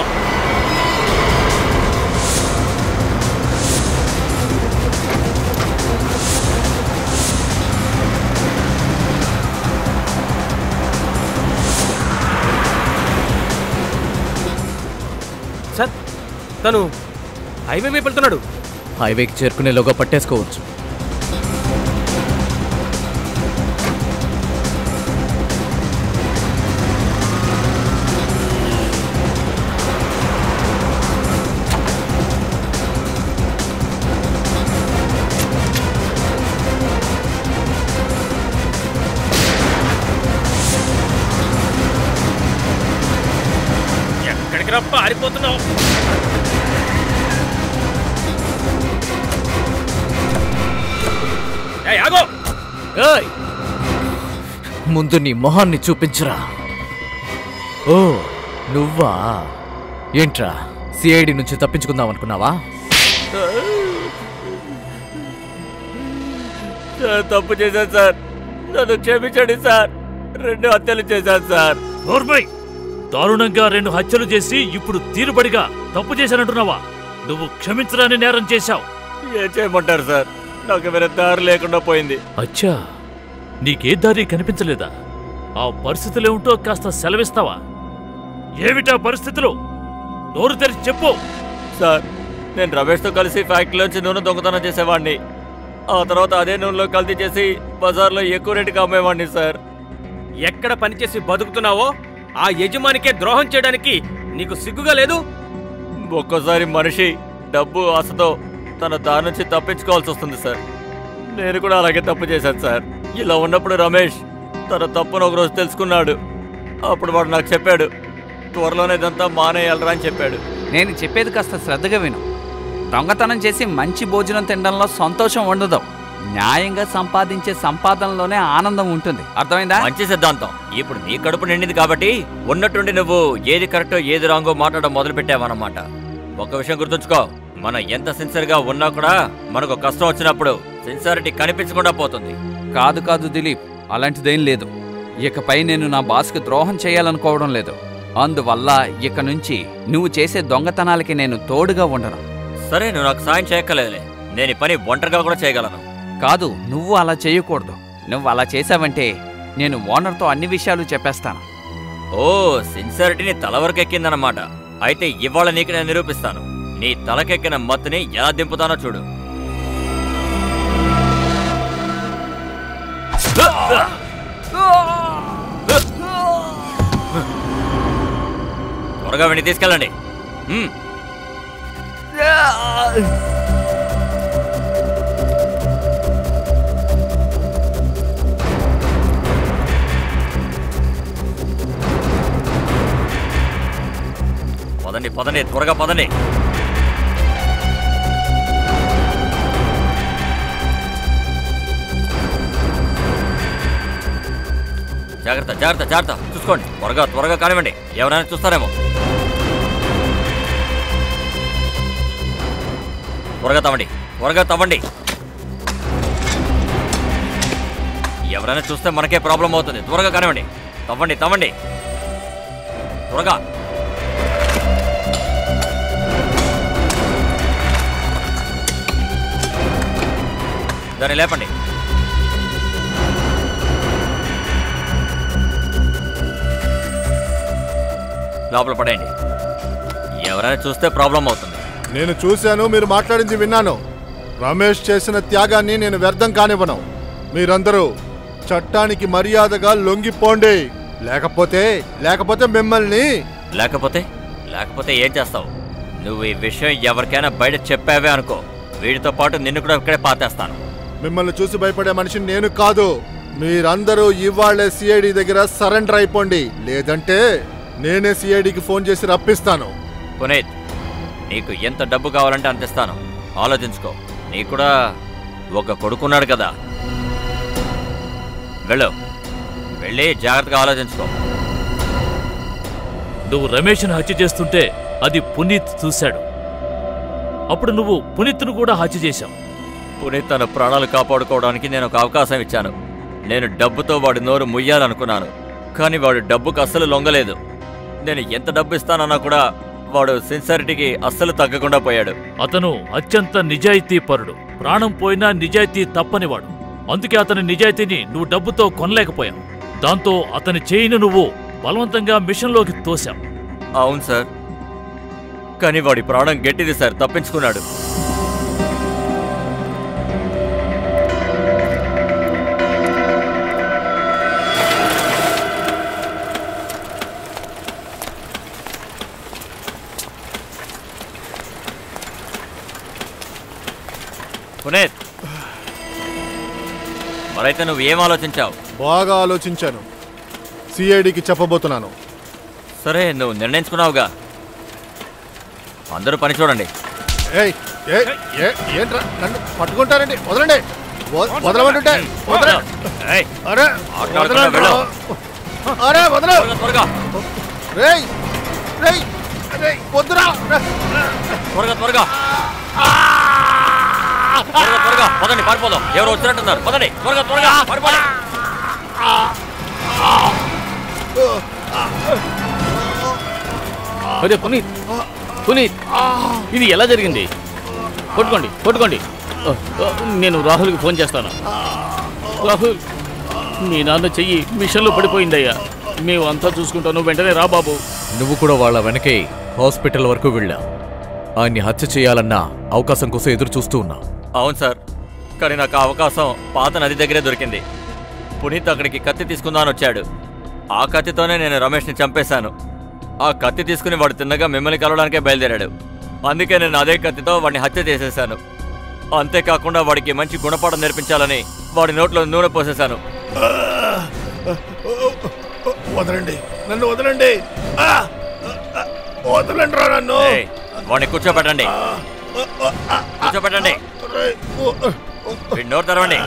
సార్ తను హైవే వైపు వెళ్తున్నాడు హైవేకి చేరుకునేలోగా పట్టేసుకోవచ్చు ఎక్కడికి రా పారిపోతున్నావు ఏయ్, ఆగో ఏయ్! ముందు నీ మొహాన్ని చూపించురా ఓ నువ్వా ఏంట్రా సిఐడి నుంచి తప్పించుకుందాం అనుకున్నావా సార్ తప్పు చేశాను సార్ నన్ను క్షమించండి సార్ రెండు హత్యలు చేశాను సార్ నోర్మై దారుణంగా రెండు హత్యలు చేసి ఇప్పుడు తీరుబడిగా తప్పు చేశానంటున్నావా నువ్వు క్షమించరాని నేరం చేశావు ఏం చేయమంటారు సార్ నాకు వేరే దారి లేకుండా పోయింది అచ్చా నీకే దారి కనిపించలేదా ఆ పరిస్థితులు ఏమిటో కాస్త సెలవిస్తావా ఏమిటా పరిస్థితులు నోరు తెరిచి చెప్పు సార్ నేను రమేష్తో కలిసి ఫ్యాక్టరీలోంచి నూనె దొంగతనం చేసేవాడిని ఆ తర్వాత అదే నూనెలో కల్తీ చేసి బజార్లో ఎక్కువ రేటుకి అమ్మేవాడిని సార్ ఎక్కడ పనిచేసి బతుకుతున్నావో ఆ యజమానికే ద్రోహం చేయడానికి నీకు సిగ్గుగా లేదు ఒక్కోసారి మనిషి డబ్బు ఆశతో తన దారి నుంచి తప్పించుకోవాల్సి వస్తుంది సార్ నేను కూడా అలాగే తప్పు చేశాను సార్ ఇలా ఉన్నప్పుడు రమేష్ తన తప్పును ఒకరోజు తెలుసుకున్నాడు అప్పుడు వాడు నాకు చెప్పాడు త్వరలోనే ఇదంతా మానేయాలరా అని చెప్పాడు నేను చెప్పేది కాస్త శ్రద్ధగా విను దొంగతనం చేసి మంచి భోజనం తినడంలో సంతోషం ఉండదు న్యాయంగా సంపాదించే సంపాదనలోనే ఆనందం ఉంటుంది అర్థమైందా మంచి సిద్ధాంతం ఇప్పుడు నీ కడుపు నిండింది కాబట్టి ఉన్నట్టుండి నువ్వు ఏది కరెక్టో ఏది రాంగో మాట్లాడడం మొదలు పెట్టావన్నమాట ఒక విషయం గుర్తుంచుకో మనం ఎంత సిన్సియర్ గా ఉన్నా కూడా మనకు కష్టం వచ్చినప్పుడు సిన్సియారిటీ కనిపించకుండా పోతుంది కాదు కాదు దిలీప్ అలాంటిదేం లేదు ఇకపై నేను నా బాస్కి ద్రోహం చేయాలనుకోవడం లేదు అందువల్ల ఇక నుంచి నువ్వు చేసే దొంగతనాలకి నేను తోడుగా ఉండను సరే నువ్వు నాకు సాయం చేయక్కర్లేదులే నేను ఈ పని ఒంటరిగా కూడా చేయగలను కాదు నువ్వు అలా చేయకూడదు నువ్వు అలా చేసావంటే నేను ఓనర్తో అన్ని విషయాలు చెప్పేస్తాను ఓ సిన్సియారిటీని తల వరకు ఎక్కిందన్నమాట అయితే ఇవాళ నీకు నేను నిరూపిస్తాను నీ తలకెక్కిన మత్తుని ఎలా దింపుతానో చూడు త్వరగా వెండి తీసుకెళ్ళండి హ్మ్. పదండి పదండి త్వరగా పదండి జాగ్రత్త జాగ్రత్త జాగ్రత్త చూసుకోండి త్వరగా త్వరగా కానివ్వండి ఎవరైనా చూస్తారేమో త్వరగా తవ్వండి త్వరగా తవ్వండి ఎవరైనా చూస్తే మనకే ప్రాబ్లం అవుతుంది త్వరగా కానివ్వండి తవ్వండి తవ్వండి త్వరగా దాన్ని లేపండి లోపల పడేయండి ఎవరైనా చూస్తే ప్రాబ్లం అవుతుంది నేను చూశాను మీరు మాట్లాడింది విన్నాను రమేష్ చేసిన త్యాగాన్ని నేను వ్యర్థం కానివ్వను మీరందరూ చట్టానికి మర్యాదగా లొంగిపోండి లేకపోతే లేకపోతే మిమ్మల్ని లేకపోతే లేకపోతే ఏం చేస్తావు నువ్వు ఈ విషయం ఎవరికైనా బయట చెప్పావే అనుకో వీడితో పాటు నిన్ను కూడా ఇక్కడే పాతేస్తాను మిమ్మల్ని చూసి భయపడే మనిషిని నేను కాదు మీరందరూ ఇవాళ్లే సిఐడి దగ్గర సరెండర్ అయిపోండి లేదంటే నేనే సిఐడికి ఫోన్ చేసి రప్పిస్తాను పునీత్ నీకు ఎంత డబ్బు కావాలంటే అంత ఇస్తాను ఆలోచించుకో నీకు కూడా ఒక కొడుకున్నాడు కదా వెళ్ళు వెళ్ళి జాగ్రత్తగా ఆలోచించుకో నువ్వు రమేష్ను హత్య చేస్తుంటే అది పునీత్ చూశాడు అప్పుడు నువ్వు పునీత్ను కూడా హత్య చేశావు పునీత్ తన ప్రాణాలు కాపాడుకోవడానికి నేను ఒక అవకాశం ఇచ్చాను నేను డబ్బుతో వాడి నోరు ముయ్యాలనుకున్నాను కానీ వాడు డబ్బుకు అస్సలు లొంగలేదు నేను ఎంత డబ్బు ఇస్తానన్నా కూడా వాడు సిన్సారిటీకి అస్సలు తగ్గకుండా పోయాడు అతను అత్యంత నిజాయితీ పరుడు ప్రాణం పోయినా నిజాయితీ తప్పనివాడు అందుకే అతని నిజాయితీని నువ్వు డబ్బుతో కొనలేకపోయావు దాంతో అతని చేయిని నువ్వు బలవంతంగా మిషన్లోకి తోశావు అవును సార్ కానీ వాడి ప్రాణం గట్టిది సార్ తప్పించుకున్నాడు పునీత్ మరైతే నువ్వు ఏం ఆలోచించావు బాగా ఆలోచించాను సిఐడికి చెప్పబోతున్నాను సరే నువ్వు నిర్ణయించుకున్నావుగా అందరూ పని చూడండి ఏయ్ ఏ ఏ ఏంట్రా నన్ను పట్టుకుంటారండి వదలండి వ- వదలమంటుంటే వదల- అరే ఆటలాడుతున్నా, వదలండి. వెళ్ళు. అరే వదల త్వరగా రేయ్ రేయ్ రేయ్ వద్దురా త్వరగా త్వరగా త్వరగా త్వరగా పదండి పారిపోదాం ఎవరు వచ్చినట్టున్నారు పదండి త్వరగా త్వరగా పారిపోండి అరే పునీత్ పునీత్ ఇది ఎలా జరిగింది కొట్టుకోండి కొట్టుకోండి ఆ, ఆ, నేను రాహుల్కి ఫోన్ చేస్తాను రాహుల్ మీ నాన్న చెయ్యి మిషన్లో పడిపోయిందయ్యా మేము అంతా చూసుకుంటాను వెంటనే రా బాబు నువ్వు కూడా వాళ్ళ వెనకే హాస్పిటల్ వరకు వెళ్ళా ఆయన్ని హత్య చేయాలన్న అవకాశం కోసం ఎదురు చూస్తూ ఉన్నా అవును సార్ కానీ నాకు ఆ అవకాశం పాత నది దగ్గరే దొరికింది పునీత్ అక్కడికి కత్తి తీసుకుందామని వచ్చాడు ఆ కత్తితోనే నేను రమేష్ని చంపేశాను ఆ కత్తి తీసుకుని వాడు తిన్నగా మిమ్మల్ని కలవడానికే బయలుదేరాడు అందుకే నేను అదే కత్తితో వాడిని హత్య చేసేశాను అంతేకాకుండా వాడికి మంచి గుణపాఠం నేర్పించాలని వాడి నోట్లో నూనె పోసేశాను వదలండి నన్ను వదలండి ఆ! వదలండి రా నన్ను ఏయ్, వాడిని కూర్చోబెట్టండి కూర్చోబెట్టండి వీడి నోరు తెరవండి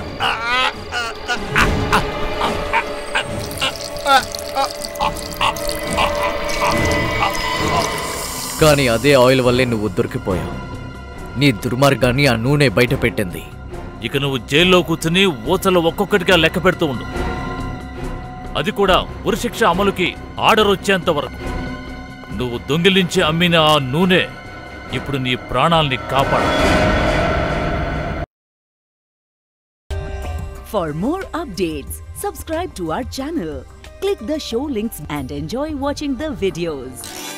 కానీ అదే ఆయిల్ వల్లే నువ్వు దొరికిపోయావు నీ దుర్మార్గాన్ని ఆ నూనె బయట పెట్టింది ఇక నువ్వు జైల్లో కూర్చుని ఊచలు ఒక్కొక్కటిగా లెక్క పెడుతూ ఉండు అది కూడా ఉరిశిక్ష అమలుకి ఆర్డర్ వచ్చేంత వరకు నువ్వు దొంగిలించి అమ్మిన ఆ నూనె ఇప్పుడు నీ ప్రాణాల్ని కాపాడు For more updates, subscribe to our channel, click the show links and enjoy watching the videos.